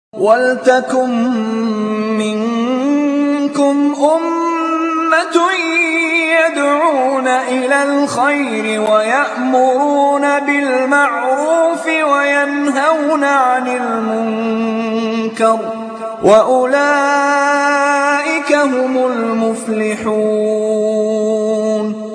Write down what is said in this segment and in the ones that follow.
وَلْتَكُن مِّنكُمْ أُمَّةٌ يَدْعُونَ إِلَى الْخَيْرِ وَيَأْمُرُونَ بِالْمَعْرُوفِ وَيَنْهَوْنَ عَنِ الْمُنكَرِ ۚ وَأُولَٰئِكَ هُمُ الْمُفْلِحُونَ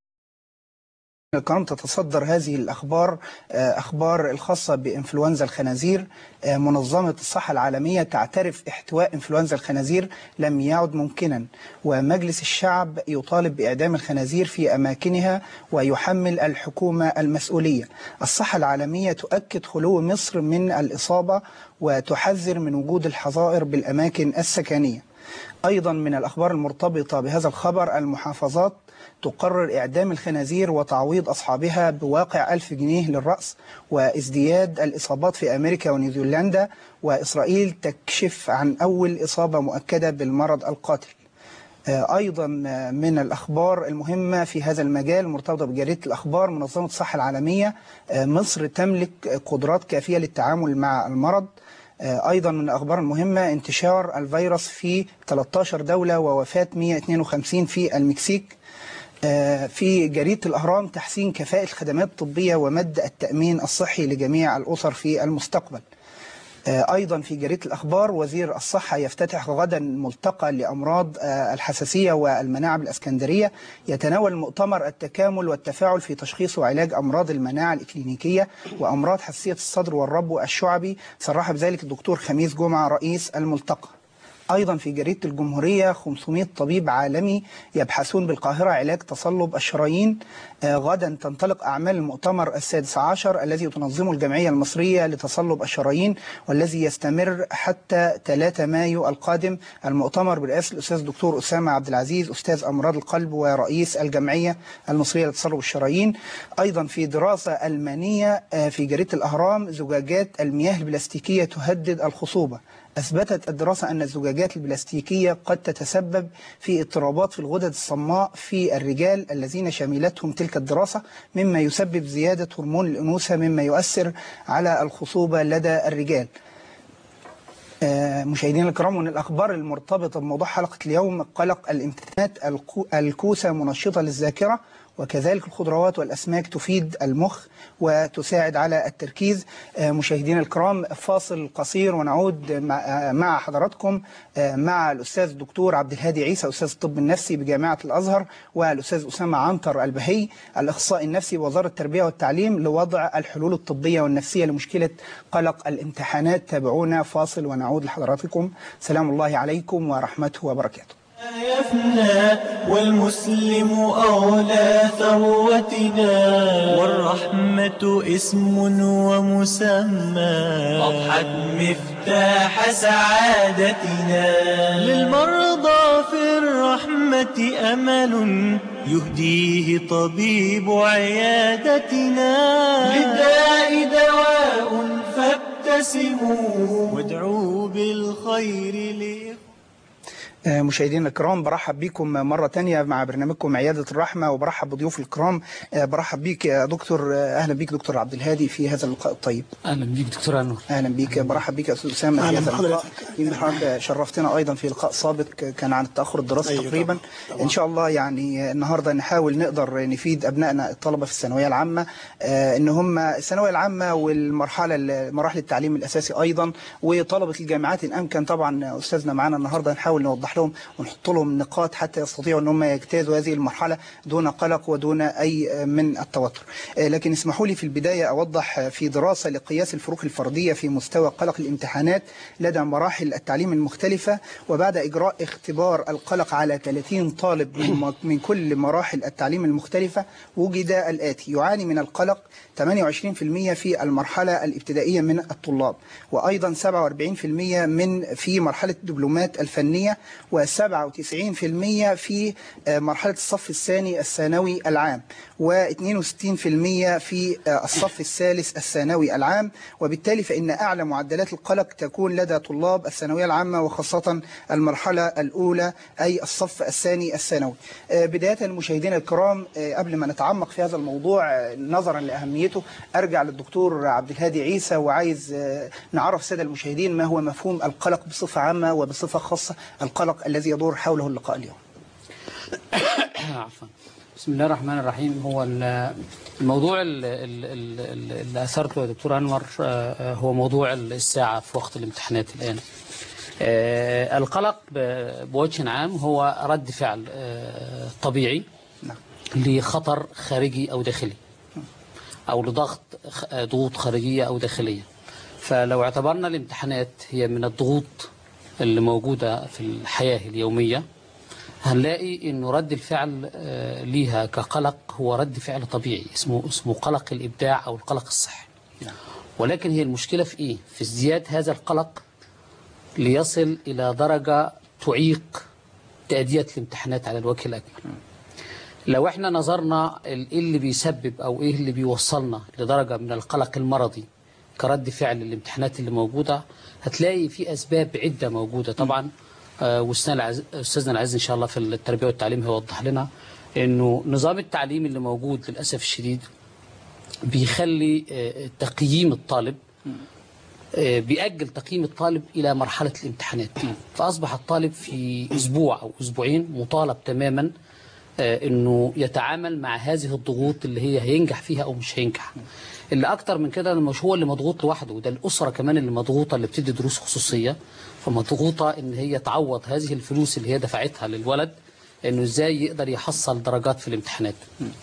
الكرام تتصدر هذه الأخبار أخبار الخاصة بإنفلونزا الخنازير منظمة الصحة العالمية تعترف احتواء إنفلونزا الخنازير لم يعد ممكنا ومجلس الشعب يطالب بإعدام الخنازير في أماكنها ويحمل الحكومة المسؤولية الصحة العالمية تؤكد خلو مصر من الإصابة وتحذر من وجود الحظائر بالأماكن السكنية أيضا من الأخبار المرتبطة بهذا الخبر المحافظات تقرر إعدام الخنازير وتعويض أصحابها بواقع ألف جنيه للرأس وازدياد الإصابات في أمريكا ونيوزيلندا وإسرائيل تكشف عن أول إصابة مؤكدة بالمرض القاتل أيضا من الأخبار المهمة في هذا المجال مرتبطة بجريدة الأخبار منظمة الصحة العالمية مصر تملك قدرات كافية للتعامل مع المرض أيضا من الأخبار المهمة انتشار الفيروس في 13 دولة ووفاة 152 في المكسيك في جريدة الأهرام تحسين كفاءة الخدمات الطبية ومد التأمين الصحي لجميع الأسر في المستقبل أيضا في جريدة الأخبار وزير الصحة يفتتح غدا ملتقى لأمراض الحساسية والمناعة بالأسكندرية يتناول مؤتمر التكامل والتفاعل في تشخيص وعلاج أمراض المناعة الإكلينيكية وأمراض حساسية الصدر والربو الشعبي صرح بذلك الدكتور خميس جمعة رئيس الملتقى أيضا في جريدة الجمهورية 500 طبيب عالمي يبحثون بالقاهرة علاج تصلب الشرايين آه غدا تنطلق أعمال المؤتمر السادس عشر الذي تنظمه الجمعية المصرية لتصلب الشرايين والذي يستمر حتى 3 مايو القادم المؤتمر برئاسة الأستاذ الدكتور أسامة عبد العزيز أستاذ أمراض القلب ورئيس الجمعية المصرية لتصلب الشرايين أيضا في دراسة ألمانية آه في جريدة الأهرام زجاجات المياه البلاستيكية تهدد الخصوبة أثبتت الدراسة أن الزجاجات البلاستيكية قد تتسبب في اضطرابات في الغدد الصماء في الرجال الذين شملتهم تلك الدراسة مما يسبب زيادة هرمون الأنوثة مما يؤثر على الخصوبة لدى الرجال مشاهدينا الكرام من الأخبار المرتبطة بموضوع حلقة اليوم قلق الامتحانات الكوسة منشطة للذاكرة وكذلك الخضروات والأسماك تفيد المخ وتساعد على التركيز مشاهدينا الكرام فاصل قصير ونعود مع حضراتكم مع الأستاذ الدكتور عبد الهادي عيسى أستاذ الطب النفسي بجامعة الأزهر والأستاذ أسامة عنتر البهي الأخصائي النفسي بوزارة التربية والتعليم لوضع الحلول الطبية والنفسية لمشكلة قلق الامتحانات تابعونا فاصل ونعود لحضراتكم سلام الله عليكم ورحمته وبركاته يفنى والمسلم أولى ثروتنا والرحمة اسم ومسمى أضحت مفتاح سعادتنا للمرضى في الرحمة أمل يهديه طبيب عيادتنا للداء دواء فابتسموا وادعوا بالخير لإخوانكم مشاهدينا الكرام برحب بكم مرة تانية مع برنامجكم عيادة الرحمة وبرحب بضيوف الكرام برحب بيك يا دكتور أهلا بيك دكتور عبد الهادي في هذا اللقاء الطيب أهلا بيك دكتور أنور أهلا بيك برحب بيك يا أستاذ أسامة في هذا اللقاء يمكن حضرتك شرفتنا أيضا في لقاء سابق كان عن التأخر الدراسي أيوة تقريبا طبعا. إن شاء الله يعني النهاردة نحاول نقدر نفيد أبنائنا الطلبة في الثانوية العامة إن هم الثانوية العامة والمرحلة مراحل التعليم الأساسي أيضا وطلبة الجامعات إن أمكن طبعا أستاذنا معانا النهاردة نحاول نوضح لهم ونحط لهم نقاط حتى يستطيعوا ان هم يجتازوا هذه المرحله دون قلق ودون اي من التوتر. لكن اسمحوا لي في البدايه اوضح في دراسه لقياس الفروق الفرديه في مستوى قلق الامتحانات لدى مراحل التعليم المختلفه وبعد اجراء اختبار القلق على 30 طالب من من كل مراحل التعليم المختلفه وجد الاتي يعاني من القلق 28% في المرحله الابتدائيه من الطلاب وايضا 47% من في مرحله الدبلومات الفنيه و97% في آه، مرحلة الصف الثاني الثانوي العام و62% في آه، الصف الثالث الثانوي العام وبالتالي فإن أعلى معدلات القلق تكون لدى طلاب الثانوية العامة وخاصة المرحلة الأولى أي الصف الثاني الثانوي آه، بداية مشاهدينا الكرام آه، قبل ما نتعمق في هذا الموضوع آه، نظرا لأهميته أرجع للدكتور عبد الهادي عيسى وعايز آه، نعرف السادة المشاهدين ما هو مفهوم القلق بصفة عامة وبصفة خاصة القلق الذي يدور حوله اللقاء اليوم عفوا بسم الله الرحمن الرحيم هو ال- الموضوع ال- ال- ال- اللي أثرته يا دكتور أنور آه، هو موضوع الساعة في وقت الامتحانات الآن آه، القلق ب- بوجه عام هو رد فعل آه، طبيعي نعم. لخطر خارجي أو داخلي أو لضغط خ- ضغوط خارجية أو داخلية فلو اعتبرنا الامتحانات هي من الضغوط اللي موجودة في الحياة اليومية هنلاقي انه رد الفعل آه، ليها كقلق هو رد فعل طبيعي اسمه اسمه قلق الابداع او القلق الصحي نعم. ولكن هي المشكله في ايه في ازدياد هذا القلق ليصل الى درجه تعيق تاديه الامتحانات على الوجه الاكمل لو احنا نظرنا ال- ايه اللي بيسبب او ايه اللي بيوصلنا لدرجه من القلق المرضي كرد فعل للامتحانات اللي موجوده هتلاقي في اسباب عده موجوده طبعا آه، واستاذنا العز- استاذنا العز ان شاء الله في التربيه والتعليم هيوضح لنا انه نظام التعليم اللي موجود للاسف الشديد بيخلي آه، تقييم الطالب آه، بيأجل تقييم الطالب إلى مرحلة الامتحانات فأصبح الطالب في أسبوع أو أسبوعين مطالب تماما آه، أنه يتعامل مع هذه الضغوط اللي هي هينجح فيها أو مش هينجح اللي أكتر من كده إنه مش هو اللي مضغوط لوحده ده الأسرة كمان اللي مضغوطة اللي بتدي دروس خصوصية فمضغوطة إن هي تعوض هذه الفلوس اللي هي دفعتها للولد إنه إزاي يقدر يحصل درجات في الامتحانات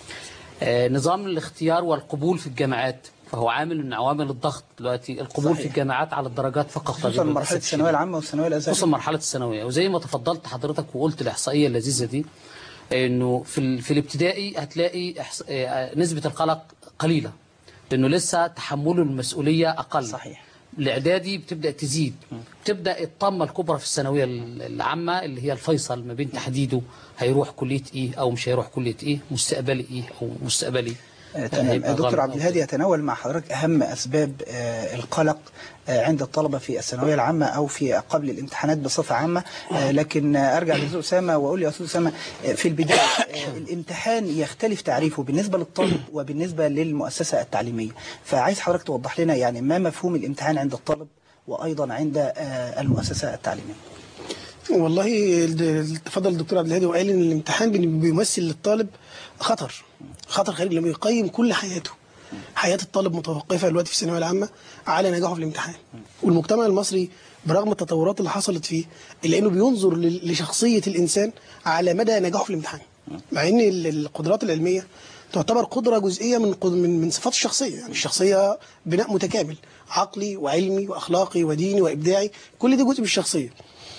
آه، نظام الاختيار والقبول في الجامعات فهو عامل من عوامل الضغط دلوقتي القبول صحيح. في الجامعات على الدرجات فقط خصوصا للأسف مرحلة الشديد. الثانوية العامة والثانوية الأزهرية خصوصا مرحلة الثانوية وزي ما تفضلت حضرتك وقلت الإحصائية اللذيذة دي إنه في ال- في الابتدائي هتلاقي إحص... آه، نسبة القلق قليلة لأنه لسه تحمله المسؤولية أقل صحيح. الإعدادي بتبدأ تزيد تبدأ الطامة الكبرى في الثانوية العامة اللي هي الفيصل ما بين تحديده هيروح كلية إيه أو مش هيروح كلية إيه مستقبلي إيه أو مستقبلي آه، آه، تمام هيبقى دكتور غلط عبد أو الهادي يتناول مع حضرتك أهم أسباب آه، القلق آه، عند الطلبة في الثانوية العامة أو في قبل الامتحانات بصفة عامة آه، لكن آه، أرجع لأستاذ أسامة وأقول يا أستاذ أسامة آه، في البداية آه، الامتحان يختلف تعريفه بالنسبة للطالب وبالنسبة للمؤسسة التعليمية فعايز حضرتك توضح لنا يعني ما مفهوم الامتحان عند الطالب وأيضا عند آه، المؤسسة التعليمية والله ال- تفضل الدكتور عبد الهادي وقال ان الامتحان بي- بيمثل للطالب خطر خطر خارجي لما يقيم كل حياته حياه الطالب متوقفه دلوقتي في الثانويه العامه على نجاحه في الامتحان والمجتمع المصري برغم التطورات اللي حصلت فيه الا انه بينظر لل- لشخصيه الانسان على مدى نجاحه في الامتحان مع ان ال- القدرات العلميه تعتبر قدره جزئيه من قد- من من صفات الشخصيه يعني الشخصيه بناء متكامل عقلي وعلمي واخلاقي وديني وابداعي كل ده جزء من الشخصيه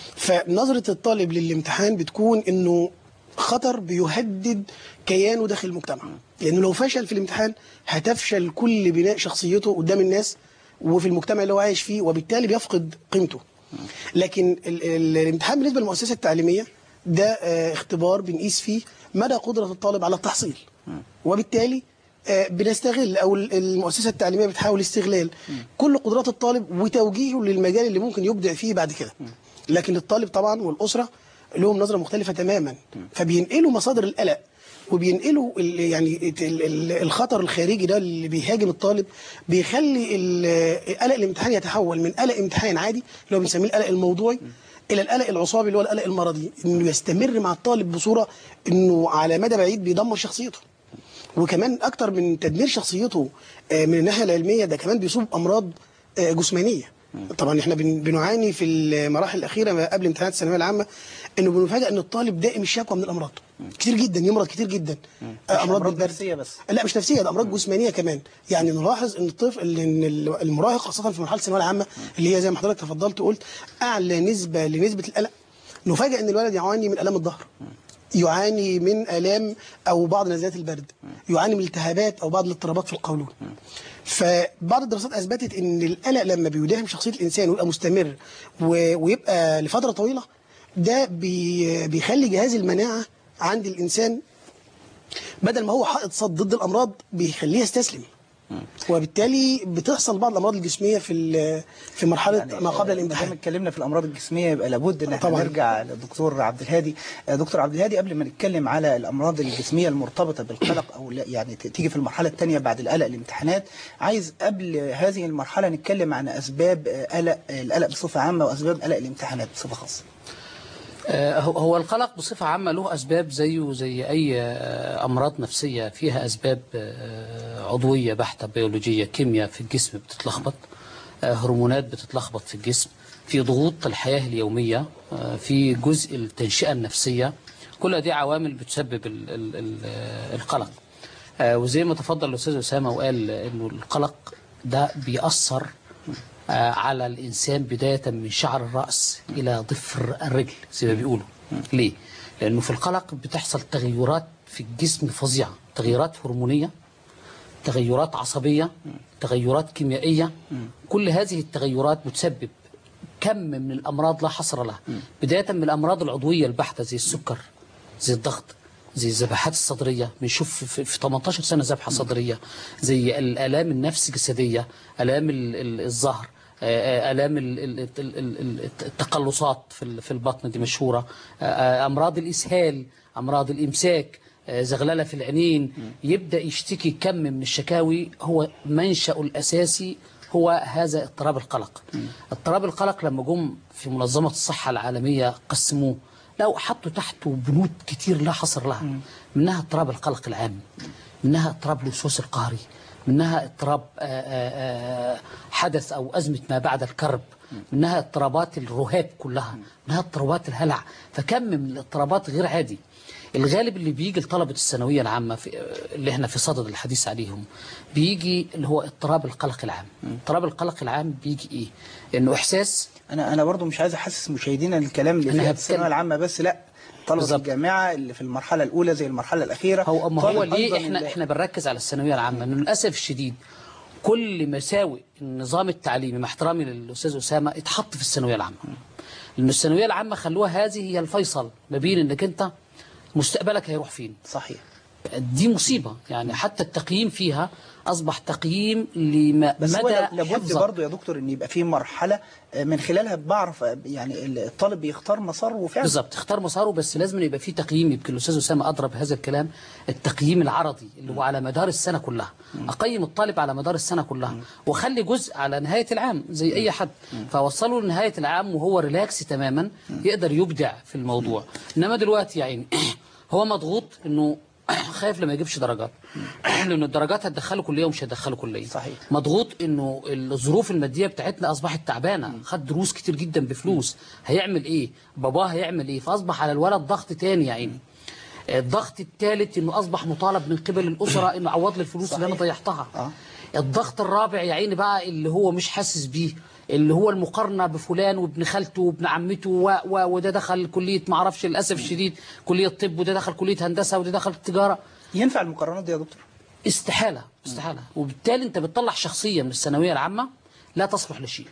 فنظرة الطالب للامتحان بتكون انه خطر بيهدد كيانه داخل المجتمع لانه لو فشل في الامتحان هتفشل كل بناء شخصيته قدام الناس وفي المجتمع اللي هو عايش فيه وبالتالي بيفقد قيمته لكن ال ال الامتحان بالنسبة للمؤسسة التعليمية ده آه، اختبار بنقيس فيه مدى قدرة الطالب على التحصيل وبالتالي آه، بنستغل او ال- المؤسسه التعليميه بتحاول استغلال كل قدرات الطالب وتوجيهه للمجال اللي ممكن يبدع فيه بعد كده لكن الطالب طبعا والاسره لهم نظره مختلفه تماما فبينقلوا مصادر القلق وبينقلوا ال- يعني ال- ال- الخطر الخارجي ده اللي بيهاجم الطالب بيخلي ال- قلق الامتحان يتحول من قلق امتحان عادي اللي هو بنسميه القلق الموضوعي الى القلق العصابي اللي هو القلق المرضي انه يستمر مع الطالب بصوره انه على مدى بعيد بيدمر شخصيته وكمان اكتر من تدمير شخصيته آه، من الناحيه العلميه ده كمان بيصيب امراض آه، جسمانيه طبعا احنا بن- بنعاني في المراحل الاخيره ما قبل امتحانات الثانويه العامه انه بنفاجئ ان الطالب دائم الشكوى من الامراض كتير جدا يمرض كتير جدا آه، أمراض بالبرد. نفسية بس. لا مش نفسيه ده امراض جسمانيه كمان يعني نلاحظ ان الطفل ان المراهق خاصه في مرحله الثانويه العامه اللي هي زي ما حضرتك تفضلت وقلت اعلى نسبه لنسبه القلق نفاجئ ان الولد يعاني من الام الظهر يعاني من الام او بعض نزلات البرد يعاني من التهابات او بعض الاضطرابات في القولون فبعض الدراسات اثبتت ان القلق لما بيداهم شخصيه الانسان ويبقى مستمر و- ويبقى لفتره طويله ده بي بيخلي جهاز المناعه عند الانسان بدل ما هو حائط صد ضد الامراض بيخليه يستسلم وبالتالي بتحصل بعض الامراض الجسميه في ال- في مرحله يعني ما قبل ما دام الامتحان اتكلمنا في الامراض الجسميه يبقى لابد ان احنا طبعاً. نرجع للدكتور عبد الهادي آه، دكتور عبد الهادي قبل ما نتكلم على الامراض الجسميه المرتبطه بالقلق او لا يعني ت- تيجي في المرحله الثانيه بعد القلق الامتحانات عايز قبل هذه المرحله نتكلم عن اسباب آه، قلق آه، القلق بصفه عامه واسباب قلق الامتحانات بصفه خاصه آه، هو هو القلق بصفة عامة له أسباب زيه زي أي آه، أمراض نفسية فيها أسباب آه، عضوية بحتة بيولوجية كيمياء في الجسم بتتلخبط آه، هرمونات بتتلخبط في الجسم في ضغوط الحياة اليومية آه، في جزء التنشئة النفسية كل دي عوامل بتسبب ال- ال- ال- آه، القلق آه، وزي ما تفضل الأستاذ أسامة وقال إنه القلق ده بيأثر آه، على الإنسان بداية من شعر الرأس إلى ضفر الرجل زي ما بيقولوا ليه؟ لأنه في القلق بتحصل تغيرات في الجسم فظيعة تغيرات هرمونية تغيرات عصبية تغيرات كيميائية كل هذه التغيرات بتسبب كم من الأمراض لا حصر لها بداية من الأمراض العضوية البحتة زي السكر زي الضغط زي الذبحات الصدرية بنشوف في في 18 سنة ذبحة صدرية زي الآلام النفس جسدية آلام ال- ال- الظهر آه، آه، آلام ال- ال- ال- ال- ال- التقلصات في ال- في البطن دي مشهورة آه، آه، أمراض الإسهال أمراض الإمساك آه، زغللة في العينين يبدأ يشتكي كم من الشكاوي هو منشأ الأساسي هو هذا اضطراب القلق اضطراب القلق لما جم في منظمة الصحة العالمية قسموه لو حطوا تحته بنود كتير لا حصر لها منها اضطراب القلق العام منها اضطراب الوسواس القهري منها اضطراب آه، آه، آه، حدث أو أزمة ما بعد الكرب منها اضطرابات الرهاب كلها منها اضطرابات الهلع فكم من الاضطرابات غير عادي الغالب اللي بيجي لطلبة الثانوية العامة في اللي احنا في صدد الحديث عليهم بيجي اللي هو اضطراب القلق العام اضطراب القلق العام بيجي ايه انه احساس انا انا برضو مش عايز احسس مشاهدينا الكلام اللي أنا في هتكلم. الثانويه العامه بس لا طلبه بالظبط. الجامعه اللي في المرحله الاولى زي المرحله الاخيره هو ما هو طالب ليه أيضاً احنا اللي- احنا بنركز على الثانويه العامه انه للاسف الشديد كل مساوئ النظام التعليمي مع احترامي للاستاذ اسامه اتحط في الثانويه العامه لان الثانويه العامه خلوها هذه هي الفيصل ما بين انك انت مستقبلك هيروح فين صحيح دي مصيبه يعني حتى التقييم فيها اصبح تقييم لمدى بس هو لابد حفظك. برضه يا دكتور ان يبقى في مرحله آه، من خلالها بعرف آه، يعني الطالب بيختار مساره فعلا بالظبط اختار مساره بس لازم يبقى في تقييم يمكن الاستاذ اسامه اضرب هذا الكلام التقييم العرضي اللي هو على مدار السنه كلها اقيم الطالب على مدار السنه كلها واخلي جزء على نهايه العام زي اي حد فاوصله لنهايه العام وهو ريلاكس تماما يقدر يبدع في الموضوع انما دلوقتي يعني هو مضغوط انه خايف لما يجيبش درجات لان الدرجات هتدخله كليه ومش هتدخله كليه صحيح. مضغوط انه الظروف الماديه بتاعتنا اصبحت تعبانه خد دروس كتير جدا بفلوس هيعمل ايه باباه هيعمل ايه فاصبح على الولد ضغط تاني يا عيني الضغط الثالث انه اصبح مطالب من قبل الاسره انه عوض لي الفلوس اللي انا صحيح. ضيعتها آه. الضغط الرابع يا عيني بقى اللي هو مش حاسس بيه اللي هو المقارنه بفلان وابن خالته وابن عمته و و وده دخل كليه ما اعرفش للاسف الشديد كليه طب وده دخل كليه هندسه وده دخل تجاره ينفع المقارنات دي يا دكتور استحالة استحالة وبالتالي انت بتطلع شخصية من الثانوية العامة لا تصلح لشيء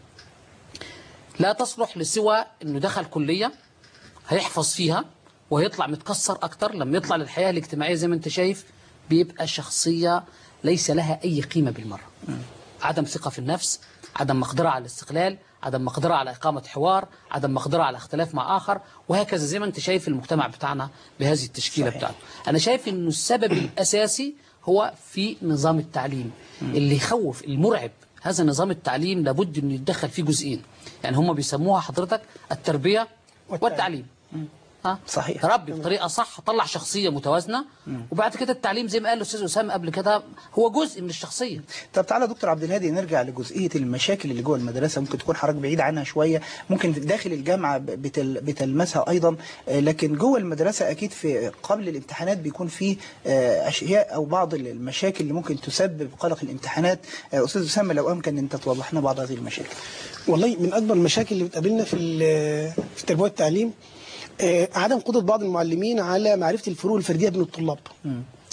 لا تصلح لسوى انه دخل كلية هيحفظ فيها وهيطلع متكسر اكتر لما يطلع للحياة الاجتماعية زي ما انت شايف بيبقى شخصية ليس لها اي قيمة بالمرة عدم ثقة في النفس عدم مقدرة على الاستقلال عدم مقدرة على إقامة حوار عدم مقدرة على اختلاف مع آخر وهكذا زي ما انت شايف المجتمع بتاعنا بهذه التشكيلة صحيح. بتاعته أنا شايف أنه السبب الأساسي هو في نظام التعليم اللي يخوف المرعب هذا نظام التعليم لابد أنه يتدخل فيه جزئين يعني هم بيسموها حضرتك التربية والتعليم. والتعليم ها صحيح. ربي بطريقه صح طلع شخصيه متوازنه وبعد كده التعليم زي ما قال الاستاذ اسامه قبل كده هو جزء من الشخصيه طب تعالى يا دكتور عبد الهادي نرجع لجزئيه المشاكل اللي جوه المدرسه ممكن تكون حضرتك بعيد عنها شويه ممكن داخل الجامعه بتل بتلمسها ايضا آه، لكن جوه المدرسه اكيد في قبل الامتحانات بيكون في آه، اشياء او بعض المشاكل اللي ممكن تسبب قلق الامتحانات آه، استاذ اسامه لو امكن انت توضح لنا بعض هذه المشاكل والله من اكبر المشاكل اللي بتقابلنا في ال- في التربيه والتعليم آه، عدم قدره بعض المعلمين على معرفه الفروق الفرديه بين الطلاب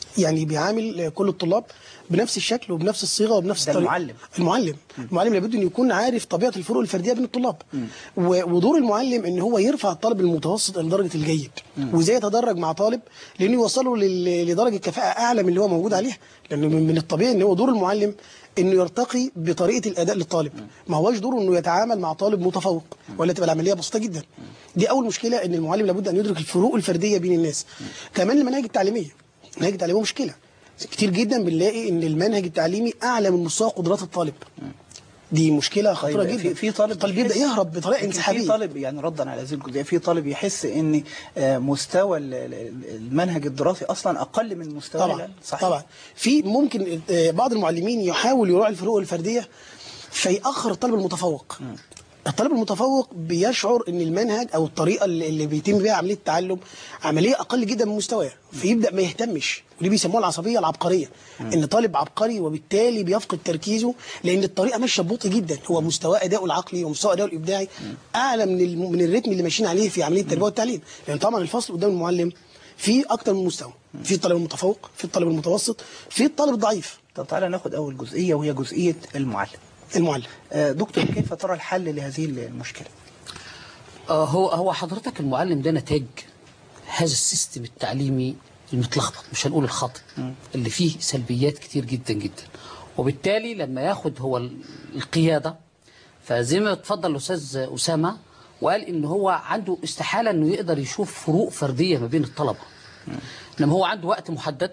يعني بيعامل كل الطلاب بنفس الشكل وبنفس الصيغه وبنفس ده الطريقه المعلم. المعلم المعلم لابد انه يكون عارف طبيعه الفروق الفرديه بين الطلاب و- ودور المعلم ان هو يرفع الطالب المتوسط الى درجه الجيد وازاي يتدرج مع طالب لانه يوصله لل- لدرجه كفاءه اعلى من اللي هو موجود عليها لانه من من الطبيعي ان هو دور المعلم انه يرتقي بطريقه الاداء للطالب ما هوش دوره انه يتعامل مع طالب متفوق ولا تبقى العمليه بسيطه جدا دي اول مشكله ان المعلم لابد ان يدرك الفروق الفرديه بين الناس كمان المناهج التعليميه المناهج التعليميه مشكله كتير جدا بنلاقي ان المنهج التعليمي اعلى من مستوى قدرات الطالب دي مشكله خطيره طيب جدا في في طالب الطالب يبدا يحس- يهرب بطريقه لكن انسحابيه في طالب يعني ردا على هذه الجزئيه في طالب يحس ان آه، مستوى ال- ال- المنهج الدراسي اصلا اقل من مستوى طبعا العلم. صحيح طبعا في ممكن آه، بعض المعلمين يحاول يراعي الفروق الفرديه فيأخر الطالب المتفوق الطالب المتفوق بيشعر ان المنهج او الطريقه اللي اللي بيتم بيها عمليه التعلم عمليه اقل جدا من مستواه فيبدا ما يهتمش ودي بيسموها العصبيه العبقريه ان طالب عبقري وبالتالي بيفقد تركيزه لان الطريقه ماشيه ببطء جدا هو مستوى اداؤه العقلي ومستوى اداؤه الابداعي اعلى من الم- من الريتم اللي ماشيين عليه في عمليه التربيه والتعليم لان طبعا الفصل قدام المعلم في اكتر من مستوى في الطالب المتفوق في الطالب المتوسط في الطالب الضعيف طب تعالى ناخد اول جزئيه وهي جزئيه المعلم المعلم آه، دكتور كيف ترى الحل لهذه المشكله آه، هو هو حضرتك المعلم ده نتاج هذا السيستم التعليمي المتلخبط مش هنقول الخاطئ اللي فيه سلبيات كتير جدا جدا وبالتالي لما ياخد هو ال- القيادة فزي ما اتفضل الأستاذ أسامة وقال إن هو عنده استحالة إنه يقدر يشوف فروق فردية ما بين الطلبة إنما هو عنده وقت محدد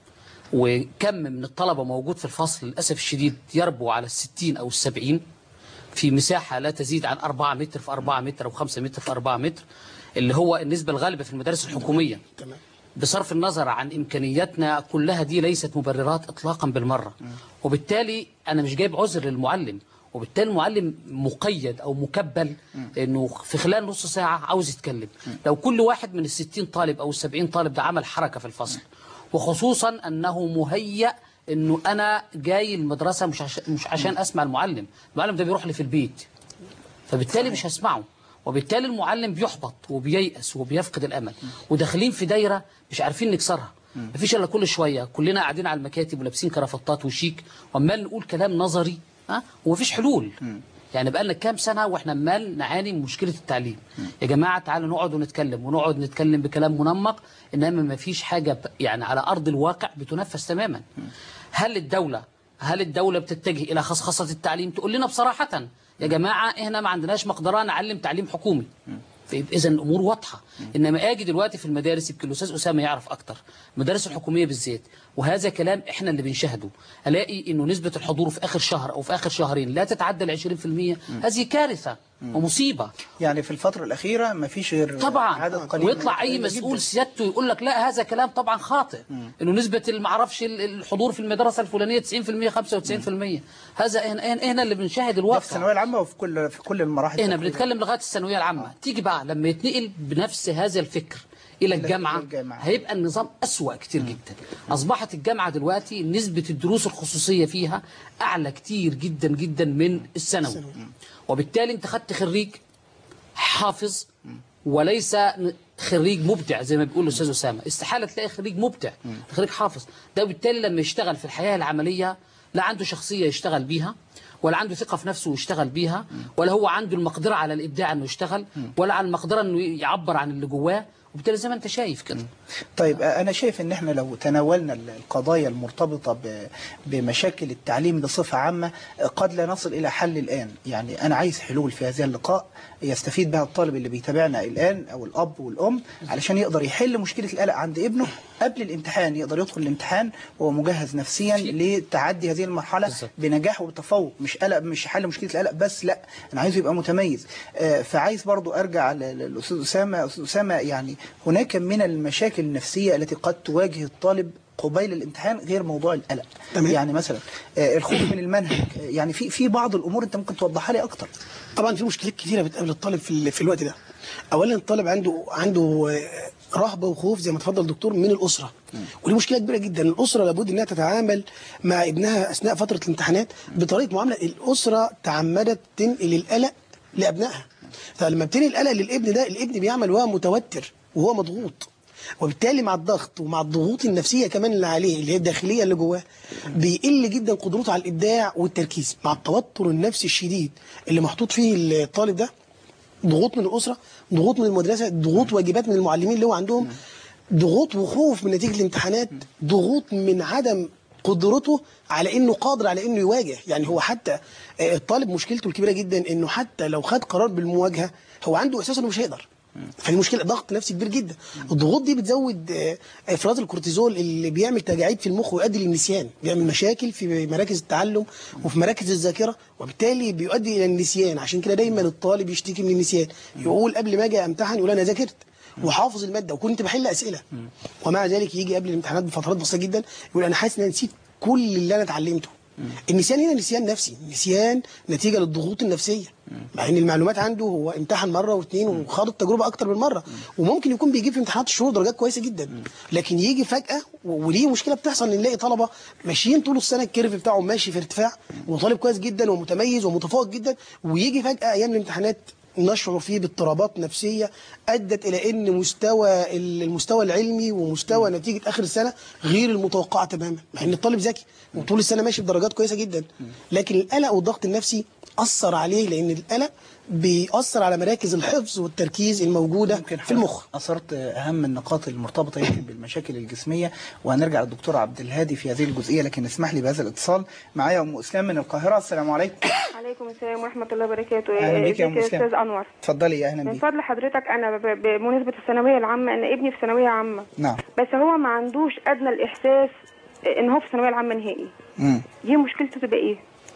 وكم من الطلبة موجود في الفصل للأسف الشديد يربو على الستين أو السبعين في مساحة لا تزيد عن 4 متر في 4 متر أو 5 متر في 4 متر اللي هو النسبة الغالبة في المدارس الحكومية تمام بصرف النظر عن إمكانياتنا كلها دي ليست مبررات إطلاقا بالمرة وبالتالي أنا مش جايب عذر للمعلم وبالتالي المعلم مقيد أو مكبل إنه في خلال نص ساعة عاوز يتكلم لو كل واحد من الستين طالب أو السبعين طالب ده عمل حركة في الفصل وخصوصا أنه مهيأ انه انا جاي المدرسه مش عش... مش عشان اسمع المعلم المعلم ده بيروح لي في البيت فبالتالي مش هسمعه وبالتالي المعلم بيحبط وبييأس وبيفقد الامل وداخلين في دايره مش عارفين نكسرها مفيش الا كل شويه كلنا قاعدين على المكاتب ولابسين كرافتات وشيك وعمال نقول كلام نظري ها ومفيش حلول يعني بقى لنا كام سنه واحنا عمال نعاني من مشكله التعليم يا جماعه تعالوا نقعد ونتكلم ونقعد نتكلم بكلام منمق انما ما فيش حاجه ب- يعني على ارض الواقع بتنفذ تماما هل الدوله هل الدوله بتتجه الى خصخصه التعليم تقول لنا بصراحه يا جماعه احنا ما عندناش مقدره نعلم تعليم حكومي اذا الامور واضحه انما اجي دلوقتي في المدارس يمكن الاستاذ اسامه يعرف اكتر المدارس الحكوميه بالذات وهذا كلام احنا اللي بنشاهده الاقي انه نسبه الحضور في اخر شهر او في اخر شهرين لا تتعدى ال 20% هذه كارثه ومصيبه يعني في الفتره الاخيره ما فيش غير طبعا عدد قليل ويطلع اي من- مسؤول سيادته يقول لك لا هذا كلام طبعا خاطئ انه نسبه المعرفش الحضور في المدرسه الفلانيه 90% 95% هذا هنا هنا اللي بنشاهد ده في الواقع الثانويه العامه وفي كل في كل المراحل احنا تقريباً. بنتكلم لغايه الثانويه العامه تيجي بقى لما يتنقل بنفس هذا الفكر الى الجامعه الجامعة. هيبقى النظام اسوا كتير جدا اصبحت الجامعه دلوقتي نسبه الدروس الخصوصيه فيها اعلى كتير جدا جدا من الثانوي وبالتالي انت خدت خريج حافظ وليس خريج مبدع زي ما بيقول الاستاذ اسامه استحاله تلاقي خريج مبدع خريج حافظ ده بالتالي لما يشتغل في الحياه العمليه لا عنده شخصيه يشتغل بيها ولا عنده ثقه في نفسه ويشتغل بيها ولا هو عنده المقدره على الابداع انه يشتغل ولا على المقدره انه يعبر عن اللي جواه وبالتالي زي ما انت شايف كده طيب آه، أنا شايف إن إحنا لو تناولنا ال- القضايا المرتبطة ب- بمشاكل التعليم بصفة عامة آه، قد لا نصل إلى حل الآن يعني أنا عايز حلول في هذا اللقاء يستفيد بها الطالب اللي بيتابعنا الآن أو الأب والأم علشان يقدر يحل مشكلة القلق عند ابنه قبل الامتحان يقدر يدخل الامتحان وهو مجهز نفسيا لتعدي هذه المرحلة بالظبط. بنجاح وبتفوق مش قلق مش حل مشكلة القلق بس لا أنا عايزه يبقى متميز آه، فعايز برضو أرجع ل- ل- للأستاذ أسامة أستاذ أسامة يعني هناك من المشاكل النفسية التي قد تواجه الطالب قبيل الامتحان غير موضوع القلق تمام. يعني مثلا آه، الخوف من المنهج آه، يعني في في بعض الامور انت ممكن توضحها لي اكتر طبعا في مشكلات كتيره بتقابل الطالب في ال- في الوقت ده اولا الطالب عنده عنده آه، رهبه وخوف زي ما اتفضل الدكتور من الاسره ودي مشكله كبيره جدا الاسره لابد انها تتعامل مع ابنها اثناء فتره الامتحانات بطريقه معامله الاسره تعمدت تنقل القلق لابنائها فلما بتنقل القلق للابن ده الابن بيعمل وهو متوتر وهو مضغوط وبالتالي مع الضغط ومع الضغوط النفسيه كمان اللي عليه اللي هي الداخليه اللي جواه بيقل جدا قدرته على الابداع والتركيز مع التوتر النفسي الشديد اللي محطوط فيه الطالب ده ضغوط من الاسره ضغوط من المدرسه ضغوط واجبات من المعلمين اللي هو عندهم ضغوط وخوف من نتيجه الامتحانات ضغوط من عدم قدرته على انه قادر على انه يواجه يعني هو حتى آه، الطالب مشكلته الكبيره جدا انه حتى لو خد قرار بالمواجهه هو عنده احساس انه مش هيقدر فالمشكله ضغط نفسي كبير جدا الضغوط دي بتزود آه، افراز الكورتيزول اللي بيعمل تجاعيد في المخ ويؤدي للنسيان بيعمل مشاكل في مراكز التعلم وفي مراكز الذاكره وبالتالي بيؤدي الى النسيان عشان كده دايما الطالب يشتكي من النسيان يقول قبل ما اجي امتحن يقول انا ذاكرت وحافظ الماده وكنت بحل اسئله ومع ذلك يجي قبل الامتحانات بفترات بسيطه جدا يقول انا حاسس ان انا نسيت كل اللي انا اتعلمته النسيان هنا نسيان نفسي نسيان نتيجه للضغوط النفسيه مع ان المعلومات عنده هو امتحن مره واثنين وخاض التجربه اكتر من مره وممكن يكون بيجيب في امتحانات الشهور درجات كويسه جدا لكن يجي فجاه و- ودي مشكله بتحصل ان نلاقي طلبه ماشيين طول السنه الكيرف بتاعه ماشي في ارتفاع وطالب كويس جدا ومتميز ومتفوق جدا ويجي فجاه ايام الامتحانات نشعر فيه باضطرابات نفسية أدت إلى أن مستوى المستوى العلمي ومستوى نتيجة آخر السنة غير المتوقعة تماما مع أن الطالب ذكي وطول السنة ماشي بدرجات كويسة جدا لكن القلق والضغط النفسي أثر عليه لأن القلق بيأثر على مراكز الحفظ والتركيز الموجودة يمكن في المخ أثرت أهم النقاط المرتبطة يمكن بالمشاكل الجسمية وهنرجع للدكتور عبد الهادي في هذه الجزئية لكن اسمح لي بهذا الاتصال معايا أم أسلام من القاهرة السلام عليكم عليكم السلام ورحمة الله وبركاته أهلا بيك يا أم ازيك أسلام. أستاذ أنور اتفضلي يا أهلا من بيك فضل حضرتك أنا ب- بمناسبة الثانوية العامة أن ابني في ثانوية عامة نعم بس هو ما عندوش أدنى الإحساس إن هو في الثانوية العامة نهائي مم. دي مشكلته تبقى إيه؟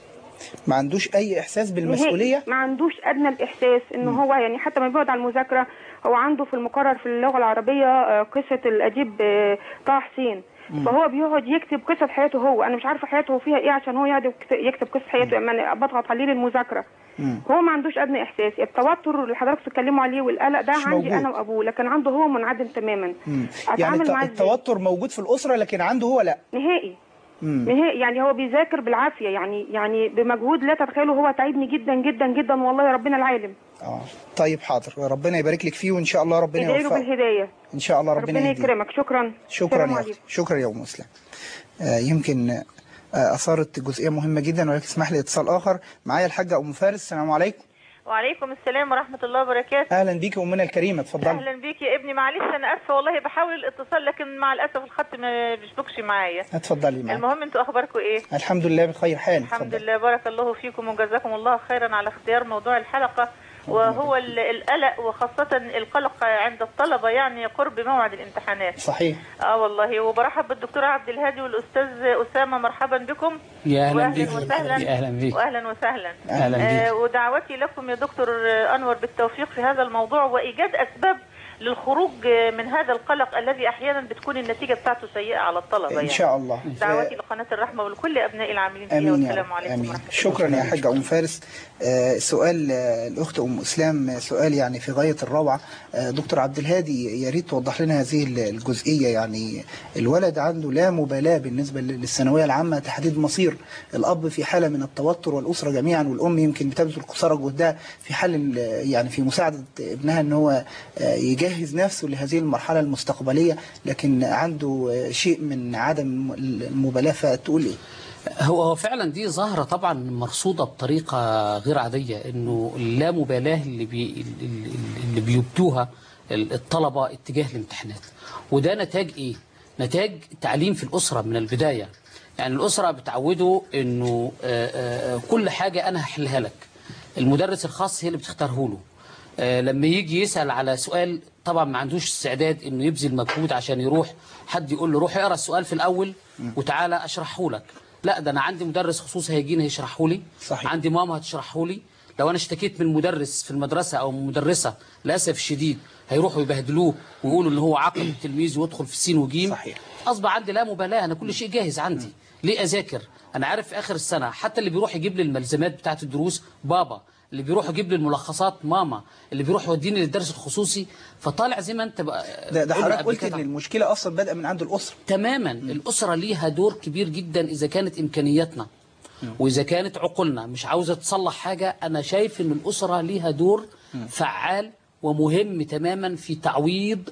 ما عندوش أي إحساس بالمسؤولية نهائي. ما عندوش أدنى الإحساس إن هو يعني حتى ما بيقعد على المذاكرة هو عنده في المقرر في اللغة العربية آه، قصة الأديب آه، طه حسين فهو بيقعد يكتب قصة حياته هو أنا مش عارفة حياته فيها إيه عشان هو يقعد يكت- يكتب قصة حياته أما أنا بضغط عليه للمذاكرة هو ما عندوش ادنى احساس التوتر اللي حضرتك بتتكلموا عليه والقلق ده مش عندي موجود. انا وابوه لكن عنده هو منعدم تماما مم. يعني اتعامل الت- معاه ازاي التوتر موجود في الأسرة لكن عنده هو لا نهائي مم. نهائي يعني هو بيذاكر بالعافيه يعني يعني بمجهود لا تتخيلوا هو تعبني جدا جدا جدا والله ربنا العالم آه. طيب حاضر ربنا يبارك لك فيه وإن شاء الله ربنا ادعي له يوفقه بالهدايه إن شاء الله ربنا, ربنا يهديه يكرمك شكرا شكرا السلام يا عليكم. أختي شكرا يا أم مسلم آه، يمكن آه، أثارت جزئية مهمة جدا ولكن اسمح لي اتصال آخر معايا الحاجة أم فارس السلام عليكم وعليكم السلام ورحمة الله وبركاته أهلا بيك أمنا الكريمة اتفضلي أهلا بيك يا ابني معلش أنا آسفة والله بحاول الاتصال لكن مع الأسف الخط ما بيشبكش معايا اتفضلي معاك المهم انتوا أخباركم إيه؟ الحمد لله بخير حال الحمد اتفضلي. لله بارك الله فيكم وجزاكم الله خيرا على اختيار موضوع الحلقة وهو ال- القلق وخاصة القلق عند الطلبة يعني قرب موعد الامتحانات صحيح اه والله وبرحب بالدكتور عبد الهادي والأستاذ أسامة مرحبا بكم يا أهلا وأهلا بيك وسهلا يا أهلا بيك وأهلا وسهلا أهلا آه، بيك ودعوتي لكم يا دكتور أنور بالتوفيق في هذا الموضوع وإيجاد أسباب للخروج من هذا القلق الذي أحيانا بتكون النتيجة بتاعته سيئة على الطلبة إن يعني شاء الله دعوتي لقناة الرحمة ولكل أبناء العاملين فيها امين يا والسلام رب عليكم امين ورحمة الله شكرا يا حاجه ام فارس آه، سؤال آه، الاخت ام اسلام آه، سؤال يعني في غايه الروعه آه، دكتور عبد الهادي يا ريت توضح لنا هذه ال- الجزئيه يعني الولد عنده لا مبالاه بالنسبه لل- للثانويه العامه تحديد مصير الاب في حاله من التوتر والاسره جميعا والام يمكن بتبذل قصارى جهدها في حال ال- يعني في مساعده ابنها ان هو آه، يجهز نفسه لهذه المرحله المستقبليه لكن عنده آه، شيء من عدم المبالاه فتقول ايه؟ هو هو فعلا دي ظاهرة طبعا مرصودة بطريقة غير عادية انه اللامبالاة اللي بي اللي اللي بيبدوها الطلبة اتجاه الامتحانات وده نتاج ايه؟ نتاج تعليم في الأسرة من البداية يعني الأسرة بتعوده انه آه، آه، كل حاجة انا هحلها لك المدرس الخاص هي اللي بتختاره له آه، لما يجي يسأل على سؤال طبعا ما عندوش استعداد انه يبذل مجهود عشان يروح حد يقول له روح اقرا السؤال في الاول وتعالى اشرحه لك لا ده انا عندي مدرس خصوصي هيجينا يشرحه لي صحيح. عندي ماما هتشرحه لي لو انا اشتكيت من مدرس في المدرسه او من مدرسه للاسف الشديد هيروحوا يبهدلوه ويقولوا ان هو عاقل التلميذ ويدخل في سين وجيم صحيح. اصبح عندي لا مبالاه انا كل شيء جاهز عندي ليه اذاكر انا عارف في اخر السنه حتى اللي بيروح يجيب لي الملزمات بتاعه الدروس بابا اللي بيروح يجيب لي الملخصات ماما اللي بيروح يوديني للدرس الخصوصي فطالع زي ما انت بقى ده, ده قلنا حضرتك قبل قلت كده. ان المشكله اصلا بادئه من عند الاسره تماما الأسرة ليها دور كبير جدا إذا كانت إمكانياتنا وإذا كانت عقولنا مش عاوزة تصلح حاجة أنا شايف إن الأسرة ليها دور فعال ومهم تماما في تعويض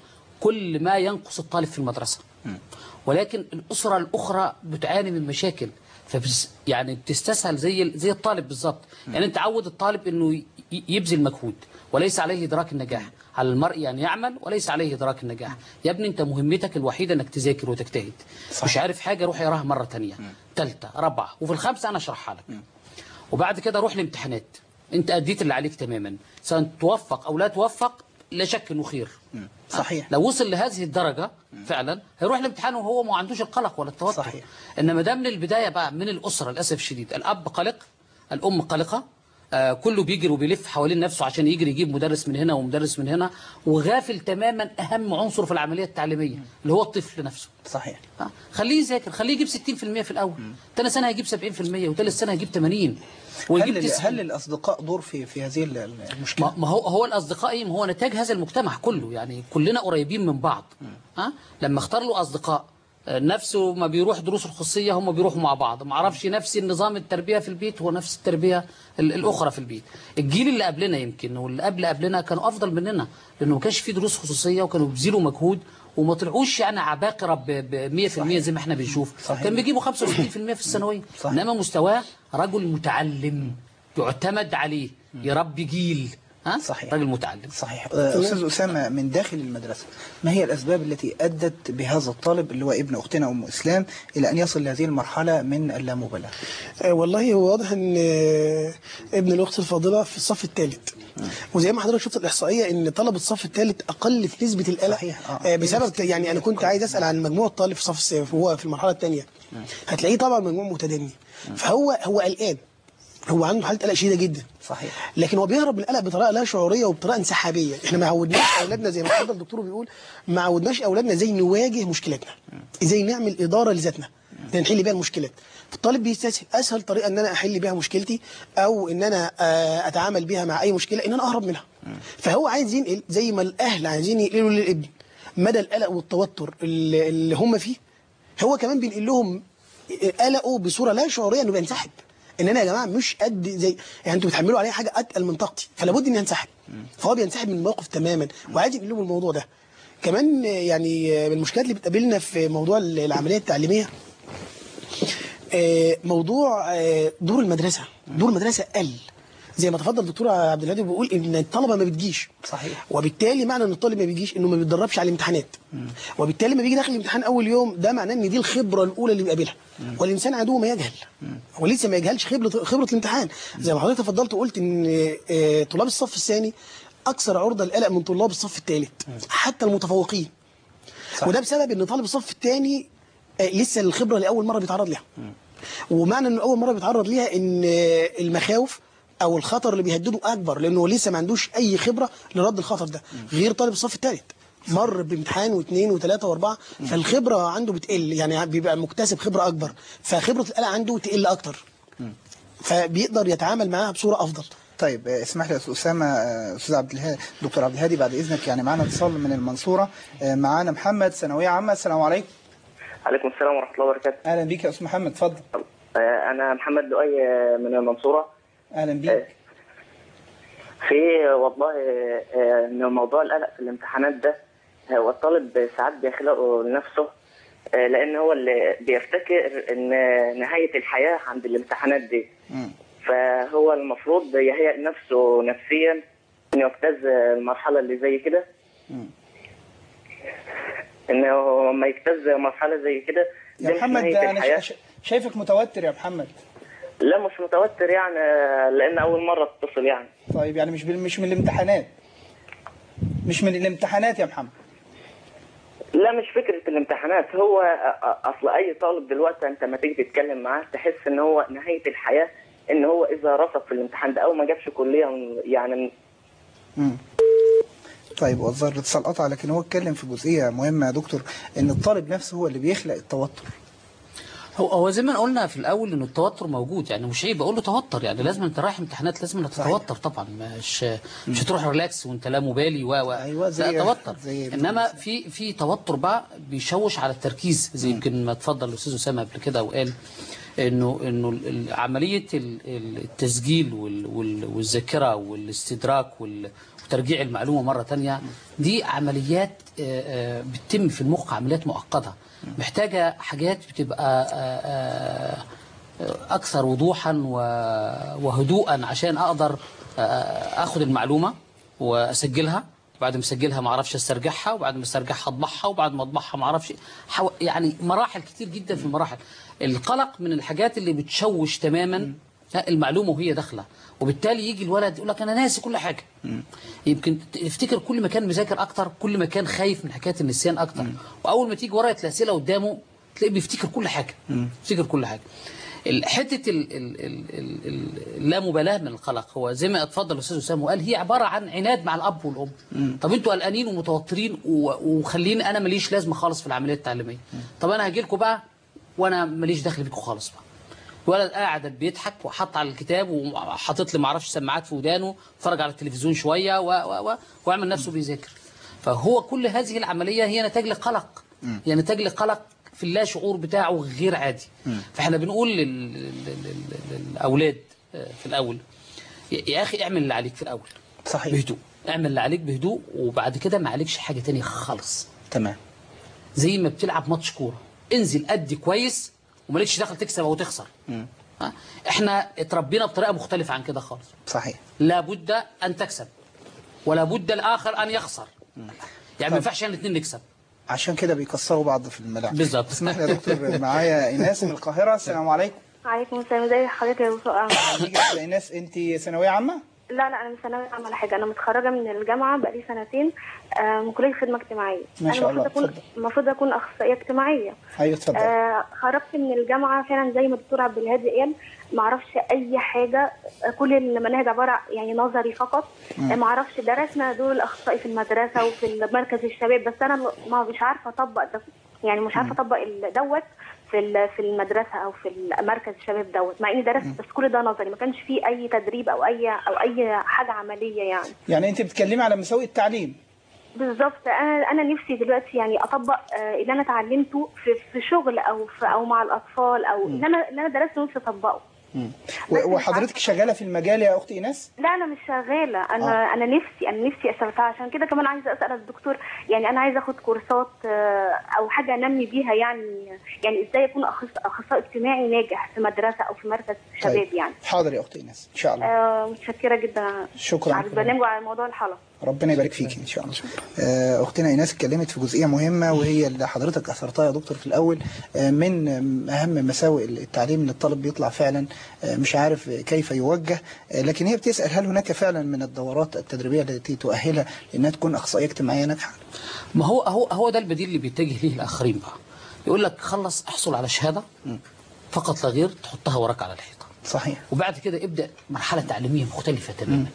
كل ما ينقص الطالب في المدرسة ولكن الأسرة الأخرى بتعاني من مشاكل فبس يعني بتستسهل زي زي الطالب بالظبط يعني انت عود الطالب انه ي- يبذل مجهود وليس عليه ادراك النجاح على المرء ان يعمل وليس عليه ادراك النجاح يا ابني انت مهمتك الوحيده انك تذاكر وتجتهد صحيح. مش عارف حاجه روح اقراها مره تانية ثالثه رابعه وفي الخامسه انا اشرحها لك وبعد كده روح الامتحانات انت اديت اللي عليك تماما سواء توفق او لا توفق لا شك انه خير صحيح. لو وصل لهذه الدرجة فعلا هيروح الامتحان وهو ما عندوش القلق ولا التوتر صحيح. انما ده من البداية بقى من الأسرة للأسف الشديد الأب قلق الأم قلقة آه كله بيجري وبيلف حوالين نفسه عشان يجري يجيب مدرس من هنا ومدرس من هنا وغافل تماما أهم عنصر في العملية التعليمية اللي هو الطفل نفسه صحيح آه، خليه يذاكر خليه يجيب 60% في الأول تاني سنة هيجيب 70% وثالث سنة هيجيب 80 ويجيب هل, 90 هل الأصدقاء دور في في هذه ال- ال- المشكلة؟ ما ما هو هو الاصدقاء ايه ما هو نتاج هذا المجتمع كله يعني كلنا قريبين من بعض ها لما اختار له اصدقاء آه، نفسه ما بيروح دروس الخصوصيه هم بيروحوا مع بعض ما اعرفش نفس النظام التربيه في البيت هو نفس التربيه ال- الاخرى في البيت الجيل اللي قبلنا يمكن واللي قبل قبلنا كانوا افضل مننا لانه ما كانش في دروس خصوصيه وكانوا بيبذلوا مجهود وما طلعوش يعني عباقره ب 100% زي ما احنا بنشوف صحيح. كان بيجيبوا 65% في الثانويه صحيح. انما مستواه رجل متعلم يعتمد عليه يربي جيل ها صحيح. راجل متعلم صحيح آه، أستاذ أسامة من داخل المدرسة ما هي الأسباب التي أدت بهذا الطالب اللي هو ابن أختنا أم إسلام إلى أن يصل لهذه المرحلة من اللامبالاة آه، والله هو واضح ان آه، ابن الاخت الفاضله في الصف الثالث وزي ما حضرتك شفت الاحصائيه ان طلب الصف الثالث اقل في نسبه القلق صحيح، آه. آه، بسبب يعني انا كنت عايز اسال عن مجموع الطالب في الصف الس- هو في المرحله الثانيه هتلاقيه طبعا مجموع متدني فهو هو قلقان هو عنده حاله قلق شديده جدا صحيح لكن هو بيهرب من القلق بطريقه لا شعوريه وبطريقه انسحابيه احنا ما عودناش اولادنا زي ما حضرتك الدكتور بيقول ما عودناش اولادنا ازاي نواجه مشكلاتنا ازاي نعمل اداره لذاتنا ده نحل بيها المشكلات فالطالب بيستسهل اسهل طريقه ان انا احل بيها مشكلتي او ان انا آه، اتعامل بيها مع اي مشكله ان انا اهرب منها فهو عايز ينقل زي ما الاهل عايزين ينقلوا للابن مدى القلق والتوتر اللي اللي هم فيه هو كمان بينقل لهم قلقه بصوره لا شعوريه انه بينسحب ان انا يا جماعه مش قد زي يعني انتوا بتحملوا عليا حاجه اتقل من طاقتي فلا بد اني انسحب فهو بينسحب من الموقف تماما وعايز ينقل لهم الموضوع ده كمان يعني من المشكلات اللي بتقابلنا في موضوع العمليه التعليميه آه، موضوع آه، دور المدرسه دور المدرسه قل زي ما تفضل الدكتور عبد الهادي بيقول ان الطلبه ما بتجيش صحيح. وبالتالي معنى ان الطالب ما بيجيش انه ما بيتدربش على الامتحانات وبالتالي ما بيجي داخل الامتحان اول يوم ده معناه ان دي الخبره الاولى اللي بيقابلها والانسان عدو ما يجهل هو لسه ما يجهلش خبره خبره الامتحان زي ما حضرتك تفضلت وقلت ان آه، طلاب الصف الثاني اكثر عرضه للقلق من طلاب الصف الثالث حتى المتفوقين صح. وده بسبب ان طالب الصف الثاني لسه الخبره لاول مره بيتعرض لها ومعنى انه اول مره بيتعرض ليها ان آه، المخاوف او الخطر اللي بيهدده اكبر لانه هو لسه ما عندوش اي خبره لرد الخطر ده غير طالب الصف الثالث مر بامتحان واثنين وثلاثه واربعه فالخبره عنده بتقل يعني بيبقى مكتسب خبره اكبر فخبره القلق عنده تقل اكتر فبيقدر يتعامل معاها بصوره افضل طيب آه، اسمح لي يا استاذ اسامه آه، استاذ عبد الهادي دكتور عبد الهادي بعد اذنك يعني معانا اتصال من المنصوره آه، معانا محمد ثانويه عامه السلام عليكم عليكم السلام ورحمة الله وبركاته اهلا بيك يا استاذ محمد اتفضل آه، أنا محمد لؤي آه، من المنصورة اهلا بيك في والله آه، إن موضوع القلق في الامتحانات ده هو الطالب ساعات بيخلقه لنفسه آه، لأن هو اللي بيفتكر إن نهاية الحياة عند الامتحانات دي مم. فهو المفروض يهيئ نفسه نفسيا إنه يجتاز المرحلة اللي زي كده مم. إنه لما يجتاز مرحلة زي كده يا دي مش محمد نهاية ده انا الحياة. ش- شايفك متوتر يا محمد لا مش متوتر يعني آه، لأن أول مرة اتصل يعني طيب يعني مش بال- مش من الامتحانات مش من الامتحانات يا محمد لا مش فكرة الامتحانات هو أ- أ- أصل أي طالب دلوقتي أنت ما تيجي تتكلم معاه تحس إن هو نهاية الحياة إن هو إذا رفض في الامتحان ده أو ما جابش كلية يعني مم. طيب والظاهر الاتصال قطع لكن هو اتكلم في جزئيه مهمه يا دكتور ان الطالب نفسه هو اللي بيخلق التوتر هو هو زي ما قلنا في الاول انه التوتر موجود يعني مش عيب اقول له توتر يعني لازم انت رايح امتحانات لازم انك صحيح. تتوتر طبعا مش مش هتروح ريلاكس وانت لا مبالي و و أيوة، زي- لا توتر زي- انما في في توتر بقى بيشوش على التركيز زي يمكن ما اتفضل الاستاذ اسامه قبل كده وقال انه انه ال- ال- عمليه ال- ال- التسجيل وال- وال- والذاكره والاستدراك وال- وترجيع المعلومه مره تانية دي عمليات آه، آه، بتتم في المخ عمليات معقده محتاجه حاجات بتبقى آه، آه، اكثر وضوحا و- وهدوءا عشان اقدر آه، اخد المعلومه واسجلها بعد ما اسجلها ما اعرفش استرجعها وبعد ما استرجعها اطبعها وبعد ما اطبعها ما اعرفش حو... يعني مراحل كتير جدا في المراحل القلق من الحاجات اللي بتشوش تماما المعلومه وهي داخله وبالتالي يجي الولد يقول لك انا ناسي كل حاجه يمكن تفتكر كل ما كان مذاكر اكتر كل ما كان خايف من حكايه النسيان اكتر واول ما تيجي ورقه الاسئله قدامه تلاقيه بيفتكر كل حاجه بيفتكر كل حاجه ال- حته ال- ال- ال- ال- ال- اللامبالاه من القلق هو زي ما اتفضل الاستاذ اسامه وقال هي عباره عن عناد مع الاب والام طب انتوا قلقانين ومتوترين و- ومخليني انا ماليش لازمه خالص في العمليه التعليميه طب انا هاجي لكم بقى وانا ماليش دخل بيكم خالص بقى الولد قاعد بيضحك وحط على الكتاب وحاطط لي معرفش سماعات في ودانه اتفرج على التلفزيون شويه و... و... و... ويعمل نفسه بيذاكر فهو كل هذه العمليه هي نتاج لقلق هي نتاج لقلق في اللا شعور بتاعه غير عادي فاحنا بنقول لل... لل... لل... للاولاد آه، في الاول يا يا اخي اعمل اللي عليك في الاول صحيح بهدوء اعمل اللي عليك بهدوء وبعد كده ما عليكش حاجه تانية خالص تمام زي ما بتلعب ماتش كوره انزل ادي كويس ومالكش دخل تكسب او تخسر ها؟ احنا اتربينا بطريقه مختلفه عن كده خالص صحيح لابد ان تكسب ولا بد الاخر ان يخسر يعني ما ينفعش احنا الاثنين نكسب عشان كده بيكسروا بعض في الملاعب بالظبط. اسمح لي يا دكتور معايا ايناس من القاهره السلام عليكم عليكم السلام ازي حضرتك يا دكتور أمل؟ نيجي يا ايناس انت ثانويه عامه لا لا انا مش ثانويه عامه ولا حاجه انا متخرجه من الجامعه بقالي سنتين آه، من كليه خدمه اجتماعيه ما شاء انا الله، المفروض اكون اتفضل. المفروض اكون اخصائيه اجتماعيه ايوه اتفضل آه خرجت من الجامعه فعلا زي ما الدكتور عبد الهادي قال ما اعرفش اي حاجه آه، كل المناهج عباره يعني نظري فقط آه، ما اعرفش درسنا دور الاخصائي في المدرسه وفي مركز الشباب بس انا ما مش عارفه اطبق ده يعني مش عارفه اطبق ال- دوت في ال- في المدرسه او في مركز الشباب دوت مع اني درست بس كل ده نظري ما كانش فيه اي تدريب او اي او اي حاجه عمليه يعني يعني انت بتتكلمي على مساوئ التعليم بالظبط انا انا نفسي دلوقتي يعني اطبق آه، اللي انا اتعلمته في في شغل او في او مع الاطفال او اللي انا اللي انا درسته نفسي اطبقه و- وحضرتك شغاله في المجال يا اخت ايناس لا انا مش شغاله انا آه. انا نفسي انا نفسي اشتغل عشان كده كمان عايزه اسال الدكتور يعني انا عايزه اخد كورسات آه، او حاجه انمي بيها يعني يعني ازاي اكون أخص- اخصائي اجتماعي ناجح في مدرسه او في مركز شباب طيب. يعني حاضر يا اخت ايناس ان شاء الله آه متشكره جدا شكراً. على البرنامج وعلى موضوع الحلقه ربنا يبارك فيك ان شاء الله آه، اختنا ايناس اتكلمت في جزئيه مهمه وهي اللي حضرتك اثرتها يا دكتور في الاول آه، من اهم مساوئ التعليم ان الطالب بيطلع فعلا آه، مش عارف كيف يوجه آه، لكن هي بتسال هل هناك فعلا من الدورات التدريبيه التي تؤهلها لانها تكون اخصائيه اجتماعيه ناجحه ما هو هو هو ده البديل اللي بيتجه ليه الاخرين بقى يقول لك خلص احصل على شهاده فقط لا غير تحطها وراك على الحيطه صحيح وبعد كده ابدا مرحله تعليميه مختلفه تماما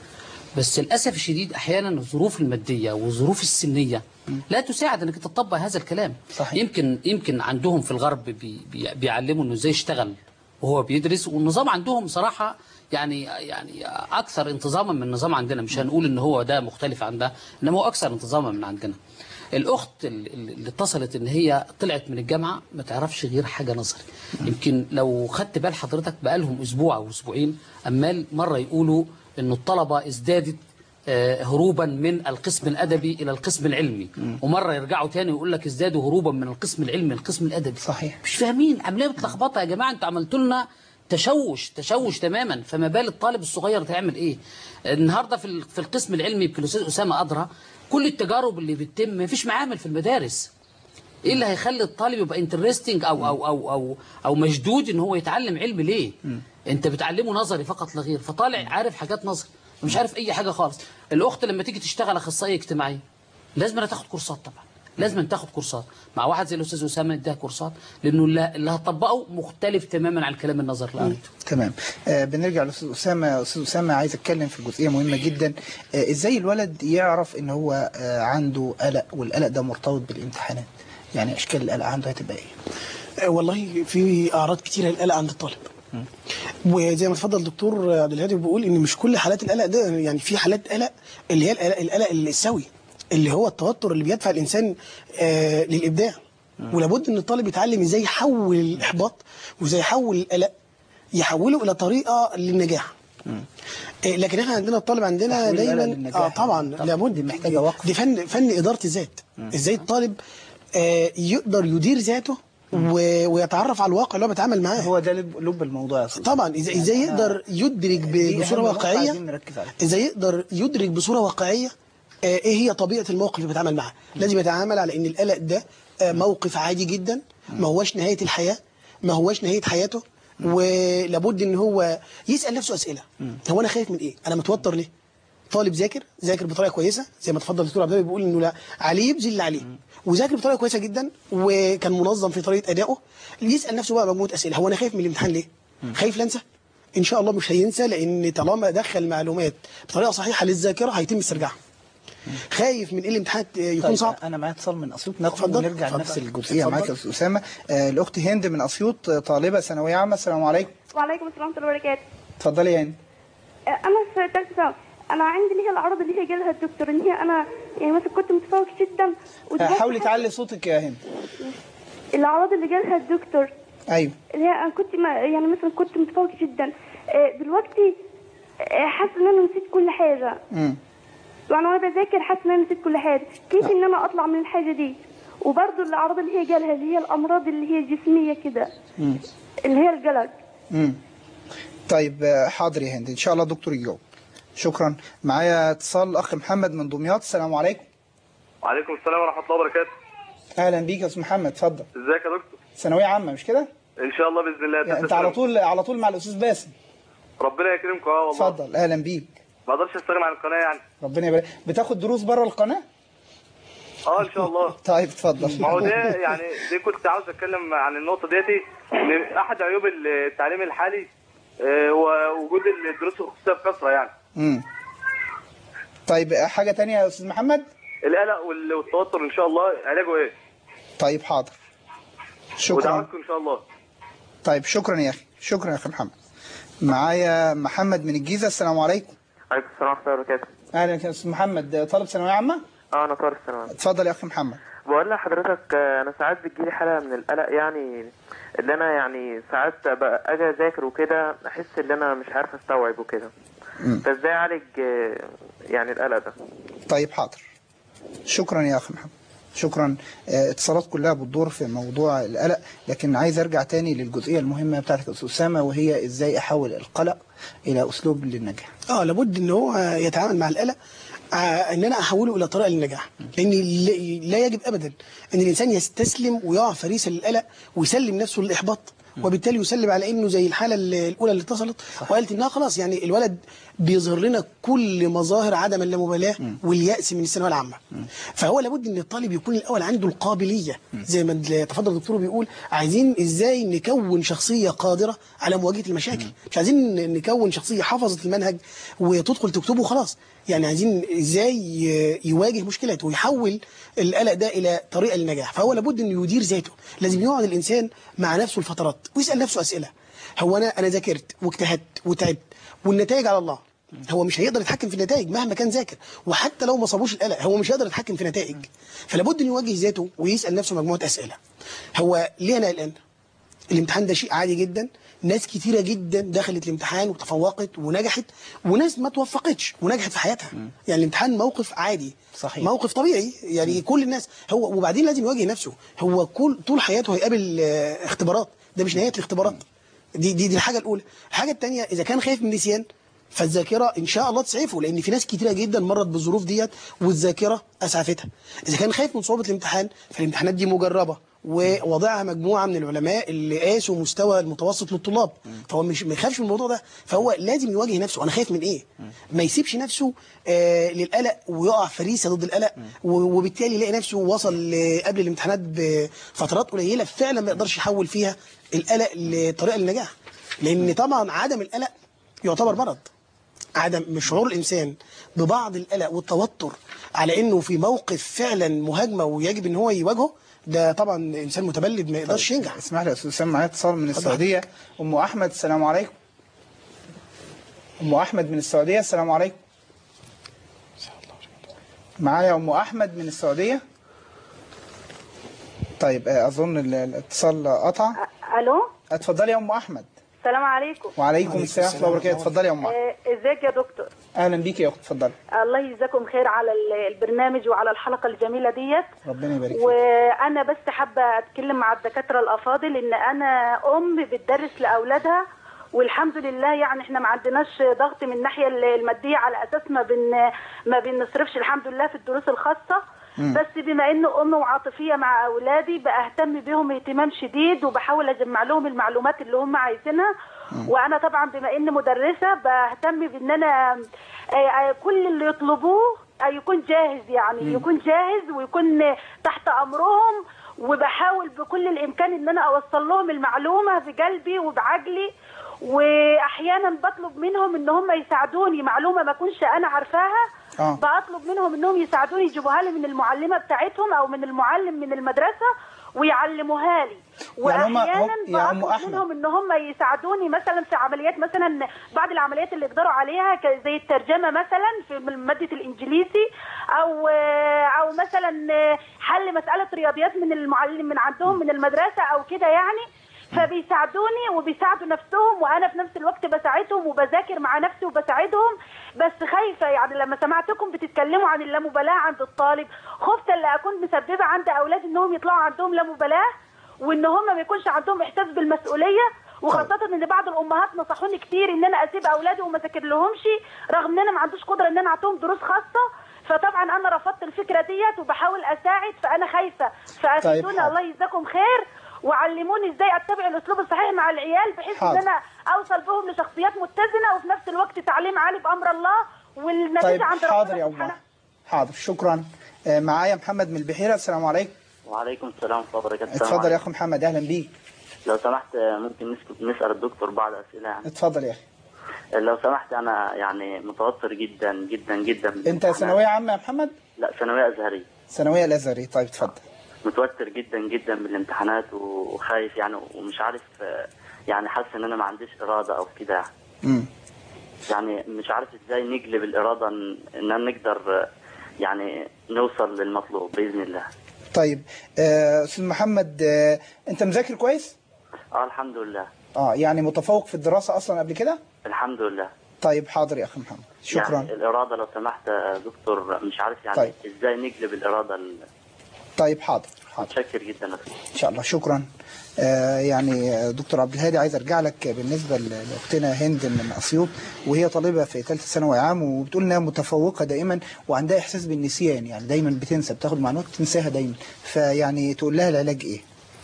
بس للاسف الشديد احيانا الظروف الماديه والظروف السنيه لا تساعد انك تطبق هذا الكلام صحيح. يمكن يمكن عندهم في الغرب بي بي بيعلموا انه ازاي يشتغل وهو بيدرس والنظام عندهم صراحه يعني يعني اكثر انتظاما من النظام عندنا مش هنقول ان هو ده مختلف عن ده انما هو اكثر انتظاما من عندنا الاخت ال- ال- اللي اتصلت ان هي طلعت من الجامعه ما تعرفش غير حاجه نظري يمكن لو خدت بال حضرتك بقالهم اسبوع او اسبوعين امال مره يقولوا ان الطلبه ازدادت آه، هروبا من القسم الادبي الى القسم العلمي ومره يرجعوا تاني ويقول لك ازدادوا هروبا من القسم العلمي للقسم الادبي صحيح. مش فاهمين عمليه متلخبطه يا جماعه انتوا عملتوا لنا تشوش تشوش تماما فما بال الطالب الصغير تعمل ايه النهارده في ال- في القسم العلمي يمكن الاستاذ اسامه ادرى كل التجارب اللي بتتم ما فيش معامل في المدارس ايه اللي هيخلي الطالب يبقى انترستنج او او او او او مشدود ان هو يتعلم علم ليه انت بتعلمه نظري فقط لا غير فطالع عارف حاجات نظري مش عارف اي حاجه خالص الاخت لما تيجي تشتغل اخصائيه اجتماعيه لازم أنا تاخد كورسات طبعا لازم أن تاخد كورسات مع واحد زي الاستاذ اسامه اديها كورسات لانه اللي اللي هتطبقه مختلف تماما عن الكلام النظري اللي قريته تمام آه بنرجع للاستاذ اسامه استاذ اسامه عايز اتكلم في جزئيه مهمه جدا آه ازاي الولد يعرف ان هو آه عنده قلق والقلق ده مرتبط بالامتحانات يعني اشكال القلق عنده هتبقى ايه آه، والله في اعراض كتيره للقلق عند الطالب وزي ما اتفضل الدكتور عبد الهادي بيقول ان مش كل حالات القلق ده يعني في حالات قلق اللي هي القلق, القلق السوي اللي هو التوتر اللي بيدفع الانسان آه للابداع ولابد ان الطالب يتعلم ازاي يحول الاحباط وازاي يحول القلق يحوله الى طريقه للنجاح إيه، لكن احنا عندنا الطالب عندنا تحويل القلق دايما للنجاح. اه طبعا طبعاً. لابد دي محتاجة وقت. دي فن فن اداره الذات ازاي الطالب آه يقدر يدير ذاته و- ويتعرف على الواقع اللي هو بيتعامل معاه هو ده لب, لب الموضوع يا أستاذ. طبعا ازاي ازاي يعني يقدر يدرك ب- دي بصوره أهم نقطة واقعيه عايزين نركز عليها. ازاي يقدر يدرك بصوره واقعيه آه، ايه هي طبيعه الموقف اللي بيتعامل معاه لازم يتعامل على ان القلق ده آه، موقف عادي جدا ما هوش نهايه الحياه ما هوش نهايه حياته ولابد ان هو يسال نفسه اسئله هو انا خايف من ايه انا متوتر ليه طالب ذاكر ذاكر بطريقه كويسه زي ما تفضل الدكتور عبد الله بيقول انه لا عليه يبذل اللي عليه وذاكر بطريقه كويسه جدا وكان منظم في طريقه ادائه يسال نفسه بقى مجموعه اسئله هو انا خايف من الامتحان ليه خايف لانسى ان شاء الله مش هينسى لان طالما دخل معلومات بطريقه صحيحه للذاكره هيتم استرجاعها خايف من ايه الامتحان يكون طيب صعب انا معايا اتصال من اسيوط ناخد اتفضل، ونرجع اتفضل. لنفس الجزئيه اتفضل. معاك يا استاذ اسامه آه، الاخت هند من اسيوط آه، طالبه ثانويه عامه السلام عليكم وعليكم السلام ورحمة الله وبركاته اتفضلي يا هند أنا في ثالثة ثانوي أنا عندي اللي هي الأعراض اللي هي جالها الدكتور إن هي أنا يعني مثلا كنت متفوق جدا آه، ودلوقتي حاولي حاسة- تعلي صوتك يا هند الأعراض اللي جالها الدكتور ايوه اللي هي أنا كنت ما يعني مثلا كنت متفوق جدا آه، دلوقتي آه، حاسة إن أنا نسيت كل حاجة امم يعني وأنا بذاكر حاسة إن أنا نسيت كل حاجة كيف إن أنا أطلع من الحاجة دي وبرضه الأعراض اللي هي جالها اللي هي الأمراض اللي هي جسمية كده اللي هي القلق امم طيب آه، حاضر يا هند ان شاء الله دكتور يجاوب شكرا معايا اتصال الاخ محمد من دمياط السلام عليكم وعليكم السلام ورحمة الله وبركاته اهلا بيك يا استاذ محمد اتفضل ازيك يا دكتور ثانويه عامه مش كده ان شاء الله باذن الله يعني انت تسلم. على طول على طول مع الاستاذ باسم ربنا يكرمكم اه والله اتفضل اهلا بيك ما اقدرش استغنى عن القناه يعني ربنا يبارك بتاخد دروس بره القناه اه ان شاء الله طيب اتفضل ما هو ده يعني دي كنت عاوز اتكلم عن النقطه ديتي ان احد عيوب التعليم الحالي آه، هو وجود الدروس الخصوصيه بكثره يعني امم طيب حاجه تانية يا استاذ محمد القلق وال- والتوتر ان شاء الله علاجه ايه طيب حاضر شكرا ودعواتكم ان شاء الله طيب شكرا يا اخي شكرا يا اخي محمد معايا محمد من الجيزه السلام عليكم عليكم السلام ورحمة الله وبركاته. اهلا يا استاذ محمد طالب ثانويه عامه اه انا طارق السلام اتفضل يا اخي محمد بقول لحضرتك آه، انا ساعات بتجيلي حالة من القلق يعني اللي انا يعني ساعات بقى اجي اذاكر وكده احس ان انا مش عارف استوعب وكده. مم. فازاي اعالج آه، يعني القلق ده؟ طيب حاضر شكرا يا اخي محمد شكرا آه، اتصالات كلها بتدور في موضوع القلق لكن عايز ارجع تاني للجزئيه المهمه بتاعتك يا استاذ اسامه وهي ازاي احول القلق الى اسلوب للنجاح اه لابد ان هو يتعامل مع القلق آه، ان انا احوله الى طريقه للنجاح لان لا- لا يجب ابدا ان الانسان يستسلم ويقع فريسه للقلق ويسلم نفسه للاحباط وبالتالي يسلم على انه زي الحاله ال- الاولى اللي اتصلت وقالت انها خلاص يعني الولد بيظهر لنا كل مظاهر عدم اللامبالاه والياس من الثانويه العامه فهو لابد ان الطالب يكون الاول عنده القابليه زي ما تفضل الدكتور بيقول عايزين ازاي نكون شخصيه قادره على مواجهه المشاكل مش عايزين نكون شخصيه حفظت المنهج وتدخل تكتبه خلاص يعني عايزين ازاي ي- يواجه مشكلاته ويحول القلق ده الى طريقه للنجاح فهو لابد انه يدير ذاته لازم يقعد الانسان مع نفسه الفترات ويسال نفسه اسئله هو انا انا ذاكرت واجتهدت وتعبت والنتائج على الله هو مش هيقدر يتحكم في النتائج مهما كان ذاكر وحتى لو ما صابوش القلق هو مش هيقدر يتحكم في نتائج فلابد انه يواجه ذاته ويسال نفسه مجموعه اسئله هو ليه انا قلقان الامتحان ده شيء عادي جدا ناس كتيرة جدا دخلت الامتحان وتفوقت ونجحت وناس ما توفقتش ونجحت في حياتها يعني الامتحان موقف عادي صحيح. موقف طبيعي يعني كل الناس هو وبعدين لازم يواجه نفسه هو كل طول حياته هيقابل آه، اختبارات ده مش نهاية الاختبارات دي دي دي الحاجة الأولى الحاجة الثانية إذا كان خايف من النسيان فالذاكرة إن شاء الله تسعفه لأن في ناس كتيرة جدا مرت بالظروف ديت والذاكرة أسعفتها إذا كان خايف من صعوبة الامتحان فالامتحانات دي مجربة ووضعها مجموعة من العلماء اللي قاسوا مستوى المتوسط للطلاب فهو مش ما يخافش من الموضوع ده فهو لازم يواجه نفسه أنا خايف من إيه ما يسيبش نفسه آه للقلق ويقع فريسة ضد القلق و- وبالتالي يلاقي نفسه وصل ل- قبل الامتحانات بفترات قليلة فعلا ما يقدرش يحول فيها القلق لطريقة للنجاح لأن طبعا عدم القلق يعتبر مرض عدم مش شعور الانسان ببعض القلق والتوتر على انه في موقف فعلا مهاجمه ويجب ان هو يواجهه ده طبعا انسان متبلد ما يقدرش ينجح اسمح لي يا استاذ اسامه معايا اتصال من السعوديه ام احمد السلام عليكم ام احمد من السعوديه السلام عليكم معايا ام احمد من السعوديه طيب آه، اظن ال- الاتصال قطع الو اتفضلي يا ام احمد السلام عليكم وعليكم السلام ورحمه الله وبركاته اتفضلي يا ام احمد آه، ازيك يا دكتور اهلا بيكي يا اخت اتفضلي الله يجزاكم خير على ال- البرنامج وعلى الحلقه الجميله ديت ربنا يبارك فيك وانا بس حابه اتكلم مع الدكاتره الافاضل ان انا ام بتدرس لاولادها والحمد لله يعني احنا ما عندناش ضغط من الناحيه الماديه على اساس ما بن ما بنصرفش الحمد لله في الدروس الخاصه مم. بس بما انه ام وعاطفيه مع اولادي بهتم بهم اهتمام شديد وبحاول اجمع لهم المعلومات اللي هم عايزينها وانا طبعا بما اني مدرسه بهتم بان انا آه، آه، كل اللي يطلبوه آه، يكون جاهز يعني مم. يكون جاهز ويكون تحت امرهم وبحاول بكل الامكان ان انا اوصل لهم المعلومه بقلبي وبعقلي واحيانا بطلب منهم ان هم يساعدوني معلومه ما اكونش انا عارفاها آه. بطلب منهم انهم يساعدوني يجيبوها لي من المعلمه بتاعتهم او من المعلم من المدرسه ويعلموها لي يعني هم- واحيانا هم- يا أم بطلب أحمد. منهم ان هم يساعدوني مثلا في عمليات مثلا بعض العمليات اللي يقدروا عليها ك- زي الترجمه مثلا في ماده الانجليزي او او مثلا حل مساله رياضيات من المعلم من عندهم من المدرسه او كده يعني فبيساعدوني وبيساعدوا نفسهم وانا في نفس الوقت بساعدهم وبذاكر مع نفسي وبساعدهم بس خايفه يعني لما سمعتكم بتتكلموا عن اللامبالاه عند الطالب خفت اللي اكون مسببه عند اولادي انهم يطلعوا عندهم لامبالاه وان هم ما يكونش عندهم احساس بالمسؤوليه وخاصة ان بعض الامهات نصحوني كتير ان انا اسيب اولادي وما اذاكر لهمش رغم ان انا ما عنديش قدرة ان انا اعطيهم دروس خاصة فطبعا انا رفضت الفكرة ديت وبحاول اساعد فانا خايفة فافيدوني حاضر. الله يجزاكم خير وعلموني ازاي اتبع الاسلوب الصحيح مع العيال بحيث ان حاضر. انا اوصل بهم لشخصيات متزنة وفي نفس الوقت تعليم عالي بامر الله والنتيجة طيب عند حاضر ربنا يا ام احمد حاضر شكرا آه، معايا محمد من البحيره السلام عليكم وعليكم السلام ورحمة الله وبركاته اتفضل يا اخو محمد اهلا بيك لو سمحت ممكن نسكت نسأل الدكتور بعض أسئلة يعني اتفضل يا اخي لو سمحت أنا يعني متوتر جدا جدا جدا من انت الامتحانات. ثانويه عامه يا محمد لا ثانوية أزهرية ثانويه الازهري طيب اتفضل متوتر جدا جدا من الامتحانات وخايف يعني ومش عارف آه، يعني حاسس إن أنا ما عنديش إرادة أو كده مم. يعني مش عارف إزاي نجلب الإرادة إن إننا نقدر آه، يعني نوصل للمطلوب بإذن الله طيب آه، استاذ محمد آه، انت مذاكر كويس اه الحمد لله اه يعني متفوق في الدراسه اصلا قبل كده الحمد لله طيب حاضر يا اخي محمد شكرا يعني الإرادة لو سمحت يا دكتور مش عارف يعني طيب. إزاي نجلب الإرادة ال- طيب حاضر متشكر جدا يا دكتور. ان شاء الله شكرا آه، يعني آه، دكتور عبد الهادي عايز ارجع لك بالنسبه ل- لاختنا هند من اسيوط وهي طالبه في ثالثه ثانوي عام وبتقول انها متفوقه دائما وعندها احساس بالنسيان يعني دايما بتنسى بتاخد معلومات تنساها دايما فيعني تقول لها العلاج ايه؟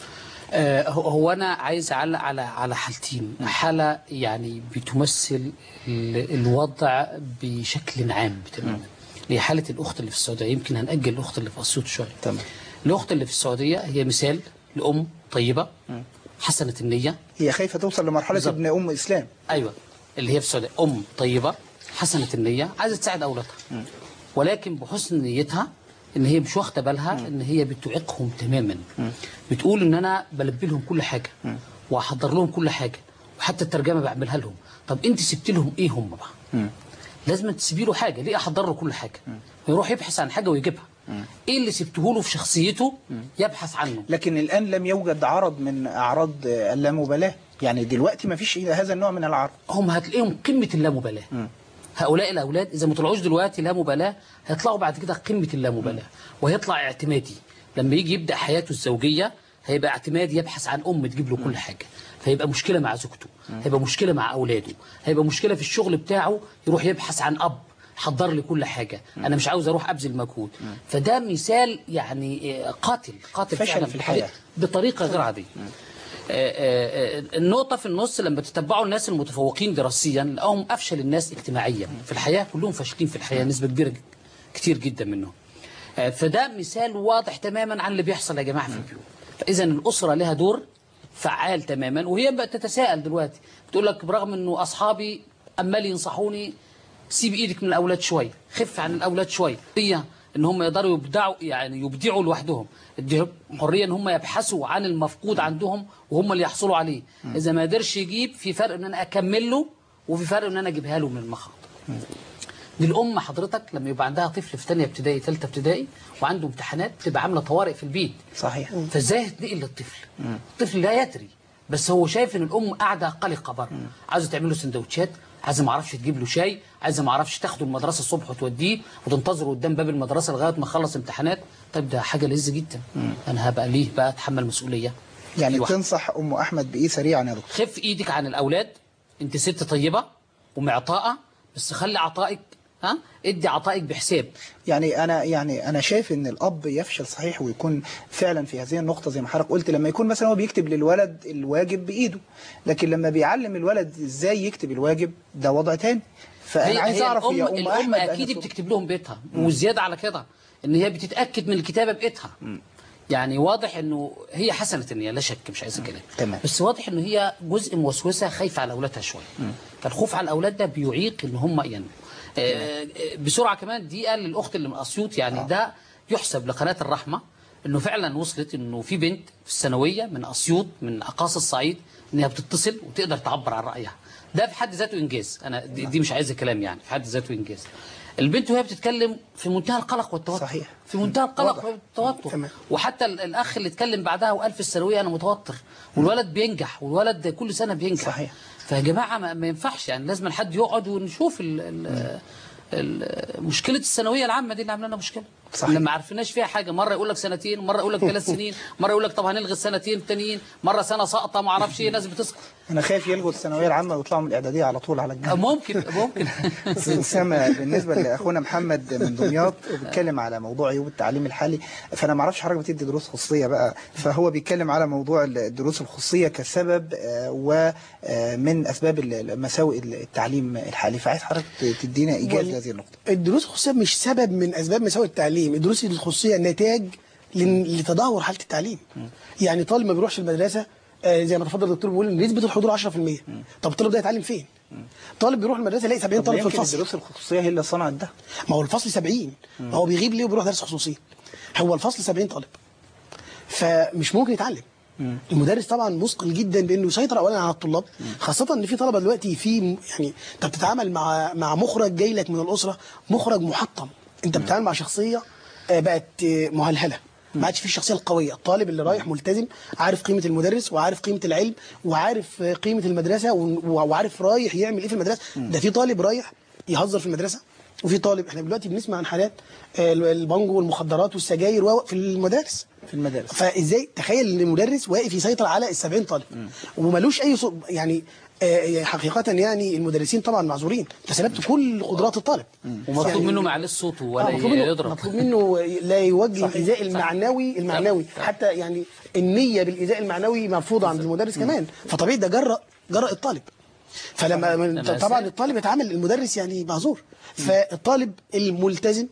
آه، هو هو انا عايز اعلق على على حالتين حاله يعني بتمثل ال- الوضع بشكل عام تماما هي حاله الاخت اللي في السعوديه يمكن هنأجل الاخت اللي في اسيوط شويه تمام الاخت اللي في السعوديه هي مثال لام طيبه حسنه النيه هي خايفه توصل لمرحله بالظبط. ابن ام اسلام ايوه اللي هي في السعوديه ام طيبه حسنه النيه عايزه تساعد اولادها ولكن بحسن نيتها ان هي مش واخده بالها ان هي بتعيقهم تماما بتقول ان انا بلبي لهم كل حاجه واحضر لهم كل حاجه وحتى الترجمه بعملها لهم طب انت سبت لهم ايه هم بقى لازم تسيبي له حاجه ليه احضر له كل حاجه يروح يبحث عن حاجه ويجيبها ايه اللي سبته له في شخصيته يبحث عنه لكن الان لم يوجد عرض من اعراض آه، اللامبالاه يعني دلوقتي ما فيش هذا النوع من العرض هم هتلاقيهم قمه اللامبالاه هؤلاء الأولاد إذا ما طلعوش دلوقتي لا مبالاة هيطلعوا بعد كده قمة اللامبالاة وهيطلع اعتمادي لما يجي يبدأ حياته الزوجية هيبقى اعتمادي يبحث عن أم تجيب له كل حاجة فيبقى مشكلة مع زوجته هيبقى مشكلة مع أولاده هيبقى مشكلة في الشغل بتاعه يروح يبحث عن أب حضر لي كل حاجة أنا مش عاوز أروح أبذل مجهود فده مثال يعني آه، قاتل قاتل فشل فعلا في الحياة. بطريقة غير عادية آه، آه، آه، النقطة في النص لما تتبعوا الناس المتفوقين دراسيا لقاهم أفشل الناس اجتماعيا في الحياة كلهم فاشلين في الحياة نسبة كبيرة كتير جدا منهم آه، فده مثال واضح تماما عن اللي بيحصل يا جماعة في البيوت فإذا الأسرة لها دور فعال تماما وهي بقت تتساءل دلوقتي بتقول لك برغم أنه أصحابي أمال ينصحوني سيب ايدك من الاولاد شويه خف عن الاولاد شويه هي ان هم يقدروا يبدعوا يعني يبدعوا لوحدهم اديهم حريه ان هم يبحثوا عن المفقود عندهم وهم اللي يحصلوا عليه اذا ما قدرش يجيب في فرق ان انا اكمل له وفي فرق ان انا اجيبها له من المخاض دي الام حضرتك لما يبقى عندها طفل في ثانيه ابتدائي ثالثه ابتدائي وعنده امتحانات تبقى عامله طوارئ في البيت صحيح فازاي هتنقل للطفل الطفل لا يدري بس هو شايف ان الام قاعده قلقه بره عايزه تعمل له سندوتشات عايزه ما اعرفش تجيب له شاي عايزه ما اعرفش تاخده المدرسه الصبح وتوديه وتنتظره قدام باب المدرسه لغايه ما يخلص امتحانات طيب ده حاجه لذة جدا انا هبقى ليه بقى اتحمل مسؤوليه يعني في واحد. تنصح ام احمد بايه سريعا يا دكتور خف ايدك عن الاولاد انت ست طيبه ومعطاءه بس خلي عطائك ها ادي عطائك بحساب يعني انا يعني انا شايف ان الاب يفشل صحيح ويكون فعلا في هذه النقطه زي ما حضرتك قلت لما يكون مثلا هو بيكتب للولد الواجب بايده لكن لما بيعلم الولد ازاي يكتب الواجب ده وضع تاني فانا عايز اعرف الام, يا ام الأم احمد اكيد أنا- بتكتب لهم بيتها وزياده على كده ان هي بتتاكد من الكتابه بايدها يعني واضح انه هي حسنه النيه لا شك مش عايز كلام تمام. بس واضح انه هي جزء موسوسه خايفه على اولادها شويه فالخوف على الاولاد ده بيعيق ان هم ينموا آه، آه، بسرعه كمان دي قال للاخت اللي من اسيوط يعني ده يحسب لقناه الرحمه انه فعلا وصلت انه في بنت في الثانويه من اسيوط من اقاصي الصعيد انها بتتصل وتقدر تعبر عن رايها ده في حد ذاته انجاز انا دي, دي مش عايزه كلام يعني في حد ذاته انجاز البنت وهي بتتكلم في منتهى القلق والتوتر صحيح. في منتهى القلق واضح. والتوتر تمام. وحتى ال- الاخ اللي اتكلم بعدها وقال في الثانويه انا متوتر والولد بينجح والولد كل سنه بينجح صحيح. فيا جماعه ما, ما ينفعش يعني لازم حد يقعد ونشوف ال ال ال- مشكله الثانويه العامه دي اللي عامله لنا مشكله صحيح. لما عرفناش فيها حاجه مره يقول لك سنتين مره يقول لك ثلاث سنين مره يقول لك طب هنلغي السنتين التانيين مره سنه ساقطه ما اعرفش ايه ناس بتسقط انا خايف يلغوا الثانويه العامه ويطلعوا من الاعداديه على طول على الجامعه ممكن ممكن أستاذ أسامة بالنسبة لأخونا محمد من دمياط بيتكلم على موضوع عيوب التعليم الحالي فأنا ما اعرفش حضرتك بتدي دروس خصوصية بقى فهو بيتكلم على موضوع الدروس الخصوصية كسبب ومن أسباب مساوئ التعليم الحالي فعايز حضرتك تدينا إيجاز وال- لهذه النقطة الدروس الخصوصيه مش سبب من اسباب مساوئ التعليم الدروس الخصوصيه نتاج لن- لتدهور حاله التعليم يعني طالب ما بيروحش المدرسه آه، زي ما تفضل الدكتور بيقول إن نسبه الحضور 10% طب الطالب ده يتعلم فين طالب بيروح المدرسه يلاقي 70 طب طالب في يمكن الفصل الدروس الخصوصية هي اللي صنعت ده ما هو الفصل 70 ما هو بيغيب ليه وبيروح درس خصوصي هو الفصل 70 طالب فمش ممكن يتعلم المدرس طبعا مثقل جدا بانه يسيطر اولا على الطلاب خاصه ان في طلبه دلوقتي في يعني انت بتتعامل مع مع مخرج جاي لك من الاسره مخرج محطم انت بتتعامل مع شخصيه آه، بقت آه، مهلهله ما عادش في الشخصيه القويه الطالب اللي رايح ملتزم عارف قيمه المدرس وعارف قيمه العلم وعارف آه، قيمه المدرسه و- وعارف رايح يعمل ايه في المدرسه ده في طالب رايح يهزر في المدرسه وفي طالب احنا دلوقتي بنسمع عن حالات آه، البانجو والمخدرات والسجاير و- في المدارس في المدارس فازاي تخيل ان مدرس واقف يسيطر على ال 70 طالب وملوش اي صوت يعني آه، حقيقة يعني المدرسين طبعا معذورين انت سلبت كل قدرات الطالب ومطلوب يعني- منه معلش صوته آه، ولا مطلوب منه يضرب مطلوب منه لا يوجه صحيح، الايذاء صحيح. المعنوي المعنوي حتى يعني النية بالايذاء المعنوي مرفوضة عند المدرس كمان فطبيعي ده جرأ جرأ الطالب فلما من- تمام. طبعا الطالب يتعامل المدرس يعني معذور فالطالب الملتزم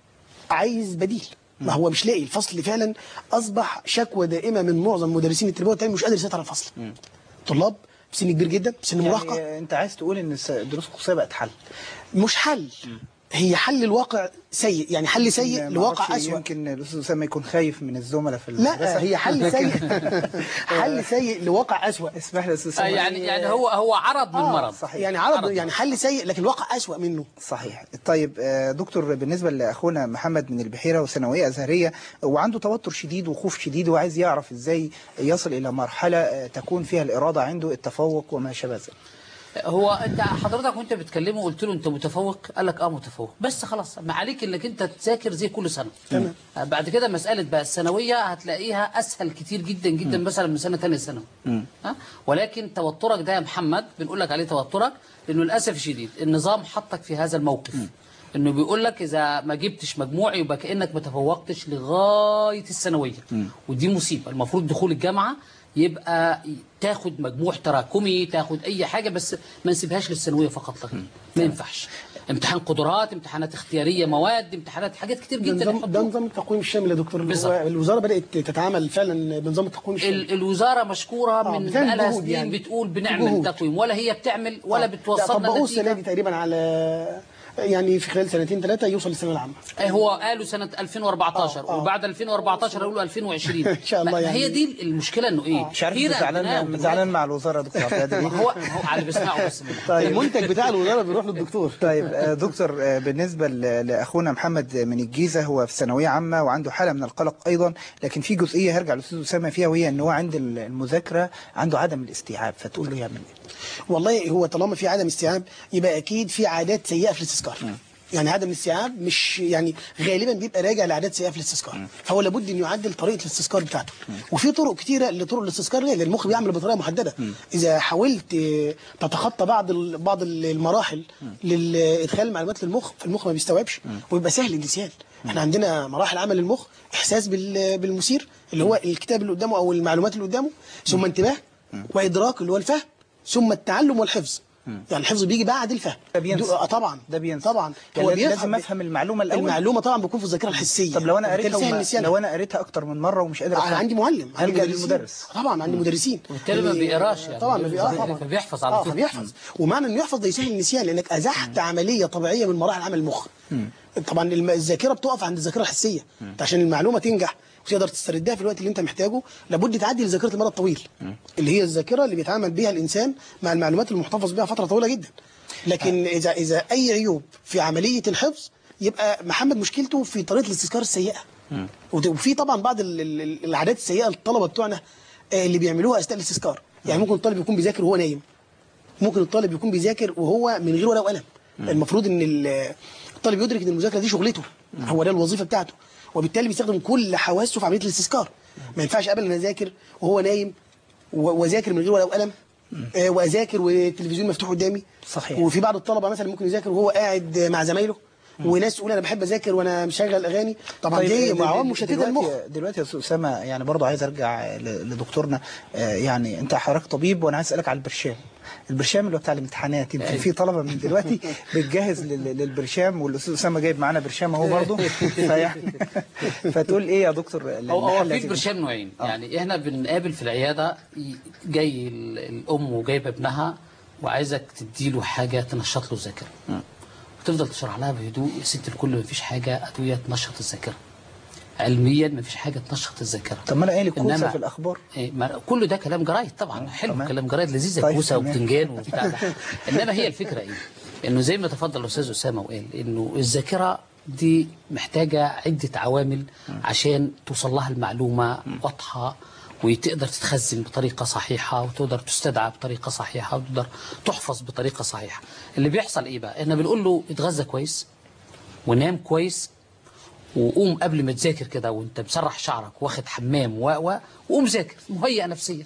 عايز بديل ما هو مش لاقي الفصل فعلا اصبح شكوى دائمه من معظم مدرسين التربيه والتعليم مش قادر يسيطر على الفصل طلاب بسن كبير جدا بسن مراهقه يعني أنت عايز تقول إن الس- الدروس الخصوصية بقت حل مش حل هي حل الواقع سيء يعني حل سيء ما لواقع أعرفش، اسوء يمكن الأستاذ أسامة يكون خايف من الزملاء في المدرسة لا هي حل سيء حل سيء لواقع اسوء اسمح لي يا أستاذ آه، أسامة يعني يعني هو هو عرض من آه، مرض صحيح. يعني عرض يعني حل سيء لكن الواقع اسوء منه صحيح طيب آه، دكتور بالنسبة لأخونا محمد من البحيرة وثانوية أزهرية وعنده توتر شديد وخوف شديد وعايز يعرف إزاي يصل إلى مرحلة آه، تكون فيها الإرادة عنده التفوق وما شابه ذلك هو انت حضرتك وانت بتكلمه قلت له انت متفوق قال لك اه متفوق بس خلاص ما عليك انك انت تذاكر زي كل سنه تمام. بعد كده مساله بقى الثانويه هتلاقيها اسهل كتير جدا جدا مثلا من سنه ثانيه ثانوي ها ولكن توترك ده يا محمد بنقول لك عليه توترك لانه للاسف الشديد النظام حطك في هذا الموقف انه بيقول لك اذا ما جبتش مجموع يبقى كانك ما تفوقتش لغايه الثانويه ودي مصيبه المفروض دخول الجامعه يبقى تاخد مجموع تراكمي تاخد اي حاجه بس ما نسيبهاش للثانويه فقط لا غير ما ينفعش امتحان قدرات امتحانات اختياريه مواد امتحانات حاجات كتير ده جدا نظام يحطوها. ده نظام التقويم الشامل يا دكتور اللي بالظبط. هو الوزاره بدات تتعامل فعلا بنظام التقويم الشامل ال- الوزاره مشكوره آه، من بتعمل بقالها جهود سنين يعني. بتقول بنعمل جهود. تقويم ولا هي بتعمل ولا لا، بتوصلنا طبقوه السنه نتيجه دي تقريبا على يعني في خلال سنتين ثلاثه يوصل للثانويه العامه ايه هو قالوا سنة 2014 آه، آه. وبعد 2014 يقولوا 2020 إن شاء الله ما- يعني. هي دي المشكلة انه ايه مش عارف في زعلان رأينا زعلان مع الوزاره يا دكتور عبد الهادي ليه؟ هو هو على اللي بيسمعه بس منه. طيب المنتج بتاع الوزاره بيروح للدكتور طيب آه، دكتور آه، بالنسبة ل- لأخونا محمد من الجيزة هو في ثانوية عامة وعنده حالة من القلق أيضا لكن في جزئية هرجع للأستاذ أسامة فيها وهي أن هو عند المذاكرة عنده عدم الاستيعاب فتقول له يعمل إيه؟ والله هو طالما في عدم استيعاب يبقى اكيد في عادات سيئه في الاستذكار يعني عدم الاستيعاب مش يعني غالبا بيبقى راجع لعادات سيئه في الاستذكار فهو لابد انه يعدل طريقه الاستذكار بتاعته وفي طرق كتيره لطرق الاستذكار ليه؟ لان المخ بيعمل بطريقه محدده اذا حاولت آه، تتخطى بعض ال- بعض ال- المراحل لادخال المعلومات للمخ فالمخ ما بيستوعبش ويبقى سهل النسيان احنا عندنا مراحل عمل المخ احساس بال- بالمثير اللي هو الكتاب اللي قدامه او المعلومات اللي قدامه ثم انتباه وادراك اللي هو الفهم ثم التعلم والحفظ يعني الحفظ بيجي بعد الفهم ده بينسى. دو- آه طبعا ده بينسى طبعا يعني هو لازم بيفهم أفهم المعلومة الأول المعلومه طبعا بتكون في الذاكره الحسيه طب لو أنا وبالتالي قريتها سهل وما نسيانها. لو أنا قريتها أكتر من مرة ومش قادر انا أفهم عندي معلم عندي هلجأ مدرسين. للمدرس طبعا عندي مدرسين وبالتالي ما اللي- بيقراش يعني. طبعا ما بيقراش طبعا فبيحفظ على اه طول. فبيحفظ ومعنى انه يحفظ ده يسهل النسيان لانك ازحت عمليه طبيعيه من مراحل عمل المخ طبعا الم- الذاكره بتقف عند الذاكره الحسيه انت عشان المعلومه تنجح وتقدر تستردها في الوقت اللي انت محتاجه لابد تعدي لذاكره المدى الطويل اللي هي الذاكره اللي بيتعامل بيها الانسان مع المعلومات اللي محتفظ بها فتره طويله جدا لكن اذا اذا اي عيوب في عمليه الحفظ يبقى محمد مشكلته في طريقه الاستذكار السيئه وت- وفي طبعا بعض ال- ال- العادات السيئه للطلبه بتوعنا آه، اللي بيعملوها اثناء الاستذكار يعني ممكن الطالب يكون بيذاكر وهو نايم ممكن الطالب يكون بيذاكر وهو من غير ورقه وقلم المفروض ان ال- الطالب يدرك ان المذاكره دي شغلته هو ده الوظيفه بتاعته وبالتالي بيستخدم كل حواسه في عمليه الاستذكار ما ينفعش ابدا اذاكر وهو نايم و- واذاكر من غير ورقه وقلم آه، واذاكر والتلفزيون مفتوح قدامي صحيح. وفي بعض الطلبه مثلا ممكن يذاكر وهو قاعد مع زمايله وناس تقول انا بحب اذاكر وانا مشغل اغاني طبعا طيب، دي دل- عوامل دل- مشتته دلوقتي- المخ دلوقتي يا استاذ اسامه يعني برضه عايز ارجع ل- لدكتورنا آه، يعني انت حضرتك طبيب وانا عايز اسالك على البرشام البرشام اللي هو بتاع الامتحانات يمكن في طلبه من دلوقتي بتجهز لل- للبرشام والاستاذ اسامه جايب معانا برشام اهو برضه فيعني فتقول ايه يا دكتور هو هو للحل في هذه برشام نوعين يعني احنا بنقابل في العياده ي- جاي ال- الام وجايبه ابنها وعايزك تديله حاجه تنشط له الذاكره وتفضل تشرح لها بهدوء يا ست الكل ما فيش حاجه ادويه تنشط الذاكره علميا ما فيش حاجه تنشط الذاكره طب ما انا قايل الكوسه إنما- في الاخبار إيه، ما- كل ده كلام جرايد طبعا حلو تمام. كلام جرايد لذيذ طيب، كوسه تمام. وبتنجان وبتاع ده انما هي الفكره ايه؟ انه زي ما تفضل الاستاذ اسامه وقال انه الذاكره دي محتاجه عده عوامل عشان توصل لها المعلومه واضحه وتقدر تتخزن بطريقه صحيحه وتقدر تستدعى بطريقه صحيحه وتقدر تحفظ بطريقه صحيحه. اللي بيحصل ايه بقى؟ احنا بنقول له اتغذى كويس ونام كويس وقوم قبل ما تذاكر كده وانت مسرح شعرك واخد حمام و و وقوم ذاكر مهيئ نفسيا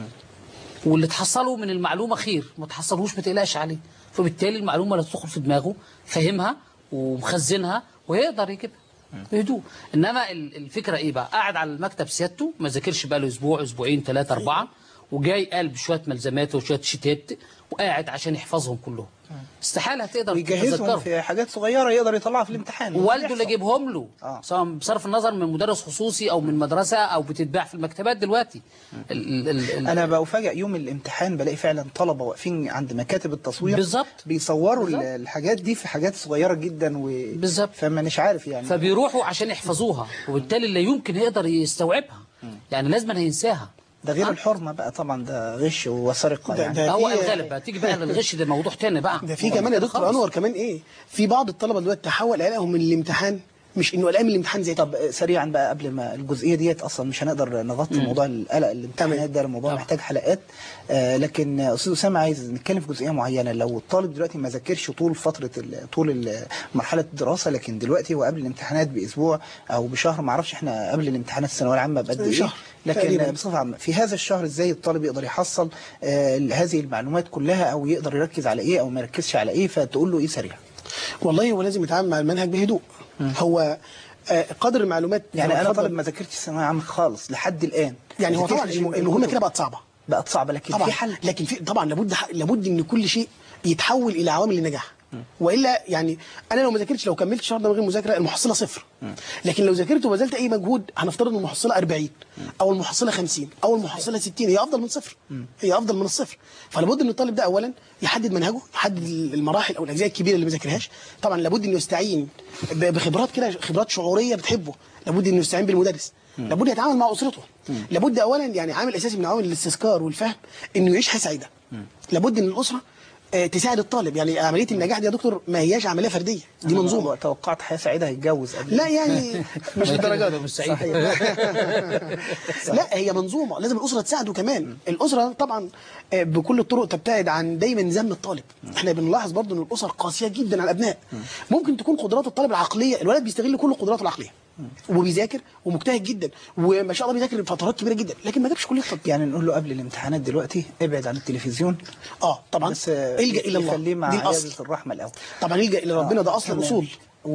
واللي تحصله من المعلومة خير ما تحصلهوش ما تقلقش عليه فبالتالي المعلومة اللي تدخل في دماغه فاهمها ومخزنها ويقدر يجيبها بهدوء انما ال- الفكرة ايه بقى قاعد على المكتب سيادته ما ذاكرش بقى له اسبوع اسبوعين ثلاثة اربعة وجاي قلب شوية ملزمات وشوية شتات وقاعد عشان يحفظهم كلهم استحالة هتقدر ويجهزهم تتذكرهم في حاجات صغيره يقدر يطلعها في الامتحان والده اللي جايبهم له سواء بصرف النظر من مدرس خصوصي او من مدرسه او بتتباع في المكتبات دلوقتي ال ال ال انا بفاجئ يوم الامتحان بلاقي فعلا طلبه واقفين عند مكاتب التصوير بالظبط بيصوروا بالظبط. ال- الحاجات دي في حاجات صغيره جدا و بالظبط فما مش عارف يعني فبيروحوا عشان يحفظوها وبالتالي لا يمكن يقدر يستوعبها يعني لازم هينساها ده غير الحرمه بقى طبعا ده غش وسرقه ده- يعني ده هو في- الغالب بقى تيجي بقى للغش ده موضوع تاني بقى ده في كمان يا دكتور انور كمان ايه في بعض الطلبه دلوقتي تحول قلقهم من الامتحان مش انه قلقان من الامتحان زي طب سريعا بقى قبل ما الجزئيه ديت اصلا مش هنقدر نغطي مم. موضوع القلق الامتحانات ده الموضوع محتاج حلقات آه لكن آه، استاذ اسامه عايز نتكلم في جزئيه معينه لو الطالب دلوقتي ما ذاكرش طول فتره ال- طول ال- مرحله الدراسه لكن دلوقتي هو قبل الامتحانات باسبوع او بشهر ما اعرفش احنا قبل الامتحانات الثانويه العامه بقد ايه شهر لكن تقريباً. آه، بصفه عامه في هذا الشهر ازاي الطالب يقدر يحصل آه هذه المعلومات كلها او يقدر يركز على ايه او ما يركزش على ايه فتقول له ايه سريع والله هو لازم يتعامل مع المنهج بهدوء هو آه، قدر المعلومات يعني زي ما انا اتفضل. طالب ما ذاكرتش ثانويه عامه خالص لحد الان يعني هو ما طبعا ذاكرتش الم- من المهمه الكتب. كده بقت صعبه بقت صعبه لكن طبعا في حل لكن في طبعا لابد لابد ان كل شيء يتحول الى عوامل النجاح والا يعني انا لو ما ذاكرتش لو كملت الشهر ده من غير مذاكره المحصله صفر لكن لو ذاكرت وبذلت اي مجهود هنفترض ان المحصله 40 او المحصله 50 او المحصله 60 هي افضل من صفر هي افضل من الصفر فلابد ان الطالب ده اولا يحدد منهجه يحدد المراحل او الاجزاء الكبيره اللي ما ذاكرهاش طبعا لابد انه يستعين ب- بخبرات كده خبرات شعوريه بتحبه لابد انه يستعين بالمدرس لابد يتعامل مع اسرته لابد اولا يعني عامل اساسي من عوامل الاستذكار والفهم انه يعيش حياه سعيده لابد ان الاسره آه، تساعد الطالب يعني عمليه النجاح دي يا دكتور ما هياش عمليه فرديه دي منظومه توقعت حياه سعيده هيتجوز قبل لا يعني مش للدرجه دي مش سعيد لا هي منظومه لازم الاسره تساعده كمان الاسره طبعا آه، بكل الطرق تبتعد عن دايما ذم الطالب احنا بنلاحظ برضو ان الاسر قاسيه جدا على الابناء ممكن تكون قدرات الطالب العقليه الولد بيستغل كل قدراته العقليه وبيذاكر ومجتهد جدا وما شاء الله بيذاكر فترات كبيره جدا لكن ما جابش كليه طب يعني نقول له قبل الامتحانات دلوقتي ابعد عن التلفزيون اه طبعا بس الجا الى الله خليه مع دي عيادة الاصل الرحمه الاول طبعا يلجا الى ربنا ده اصل تمام. الاصول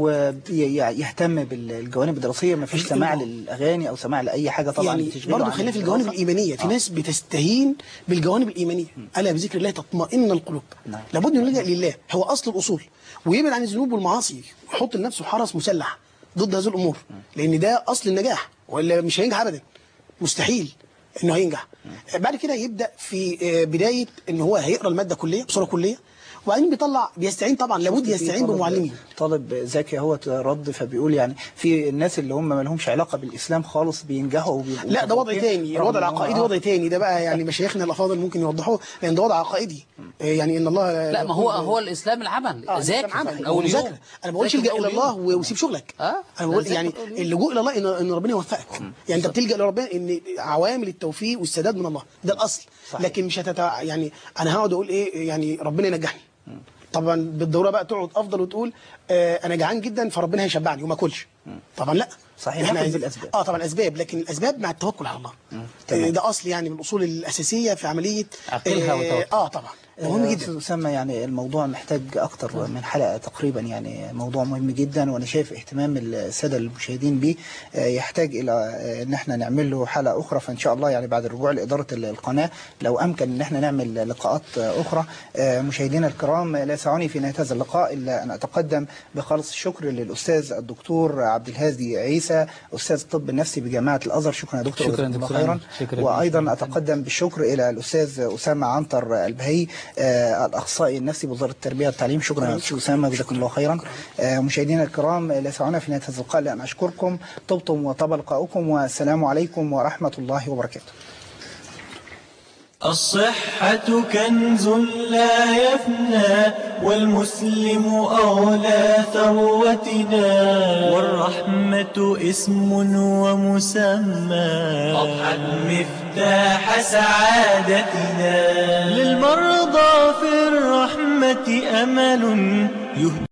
ويهتم بالجوانب الدراسيه ما فيش سماع للاغاني او سماع لاي حاجه طبعا يعني بتشغله برضه عن خلينا في الدراسة. الجوانب الايمانيه في آه. ناس بتستهين بالجوانب الايمانيه الا بذكر الله تطمئن القلوب نعم. لابد ان نلجا لله هو اصل الاصول ويبعد عن الذنوب والمعاصي ويحط لنفسه حرس مسلح ضد هذه الامور لان ده اصل النجاح والا مش هينجح ابدا مستحيل انه هينجح بعد كده يبدا في آه، بدايه ان هو هيقرا الماده كليه بصوره كليه وبعدين بيطلع بيستعين طبعا لابد في يستعين طالب- بمعلمين طالب ذكي هو رد فبيقول يعني في الناس اللي هم ما لهمش علاقه بالاسلام خالص بينجحوا وبيبقوا لا ده وضع متفوقين تاني رغم الوضع إن هم- العقائدي آه. وضع تاني ده بقى يعني مشايخنا الافاضل ممكن يوضحوه لان ده وضع عقائدي آه، يعني ان الله لا ما هو هو الاسلام العمل اه ذاكر ذاكر عمل اول يوم مذاكرة. انا ما بقولش ذاكر الجا أول الى يوم. الله و- وسيب شغلك اه انا بقول ذاكر يعني أول يوم. اللجوء الى الله ان ان ربنا يوفقك يعني انت بتلجا لربنا ان عوامل التوفيق والسداد من الله ده الاصل صحيح. لكن مش هتتع... يعني انا هقعد اقول ايه يعني ربنا ينجحني طبعا بالضروره بقى تقعد افضل وتقول آه انا جعان جدا فربنا هيشبعني وما اكلش طبعا لا صحيح، احنا ناخد عايزين- بالأسباب. اه طبعا اسباب لكن الاسباب مع التوكل على الله تمام. آه ده اصل يعني من الاصول الاساسيه في عمليه عقلها آه, وتوكل. اه طبعا ده مهم آه، جدا أستاذ أسامة يعني الموضوع محتاج أكتر من حلقة تقريبا يعني موضوع مهم جدا وأنا شايف اهتمام السادة المشاهدين به آه، يحتاج إلى آه، إن احنا نعمل له حلقة أخرى فإن شاء الله يعني بعد الرجوع لإدارة ال- القناة لو أمكن إن احنا نعمل لقاءات آه، أخرى آه، مشاهدينا الكرام لا يسعني في نهاية هذا اللقاء إلا أن أتقدم بخالص الشكر للأستاذ الدكتور عبد الهادي عيسى أستاذ الطب النفسي بجامعة الأزهر شكرا يا دكتور شكراً جزاكم الله دكتور خيرا أيمن. شكراً. وأيضا أتقدم بالشكر إلى الأستاذ أسامة عنتر البهي آه، الأخصائي النفسي بوزارة التربية والتعليم شكرا يا أستاذ أسامة جزاكم الله خيرا آه، مشاهدينا الكرام لا يسعنا في نهاية هذا اللقاء لأن أشكركم طبتم وطاب لقاؤكم والسلام عليكم ورحمة الله وبركاته الصحة كنز لا يفنى والمسلم أولى ثروتنا والرحمة اسم ومسمى أضحت مفتاح سعادتنا للمرضى في الرحمة أمل يهدى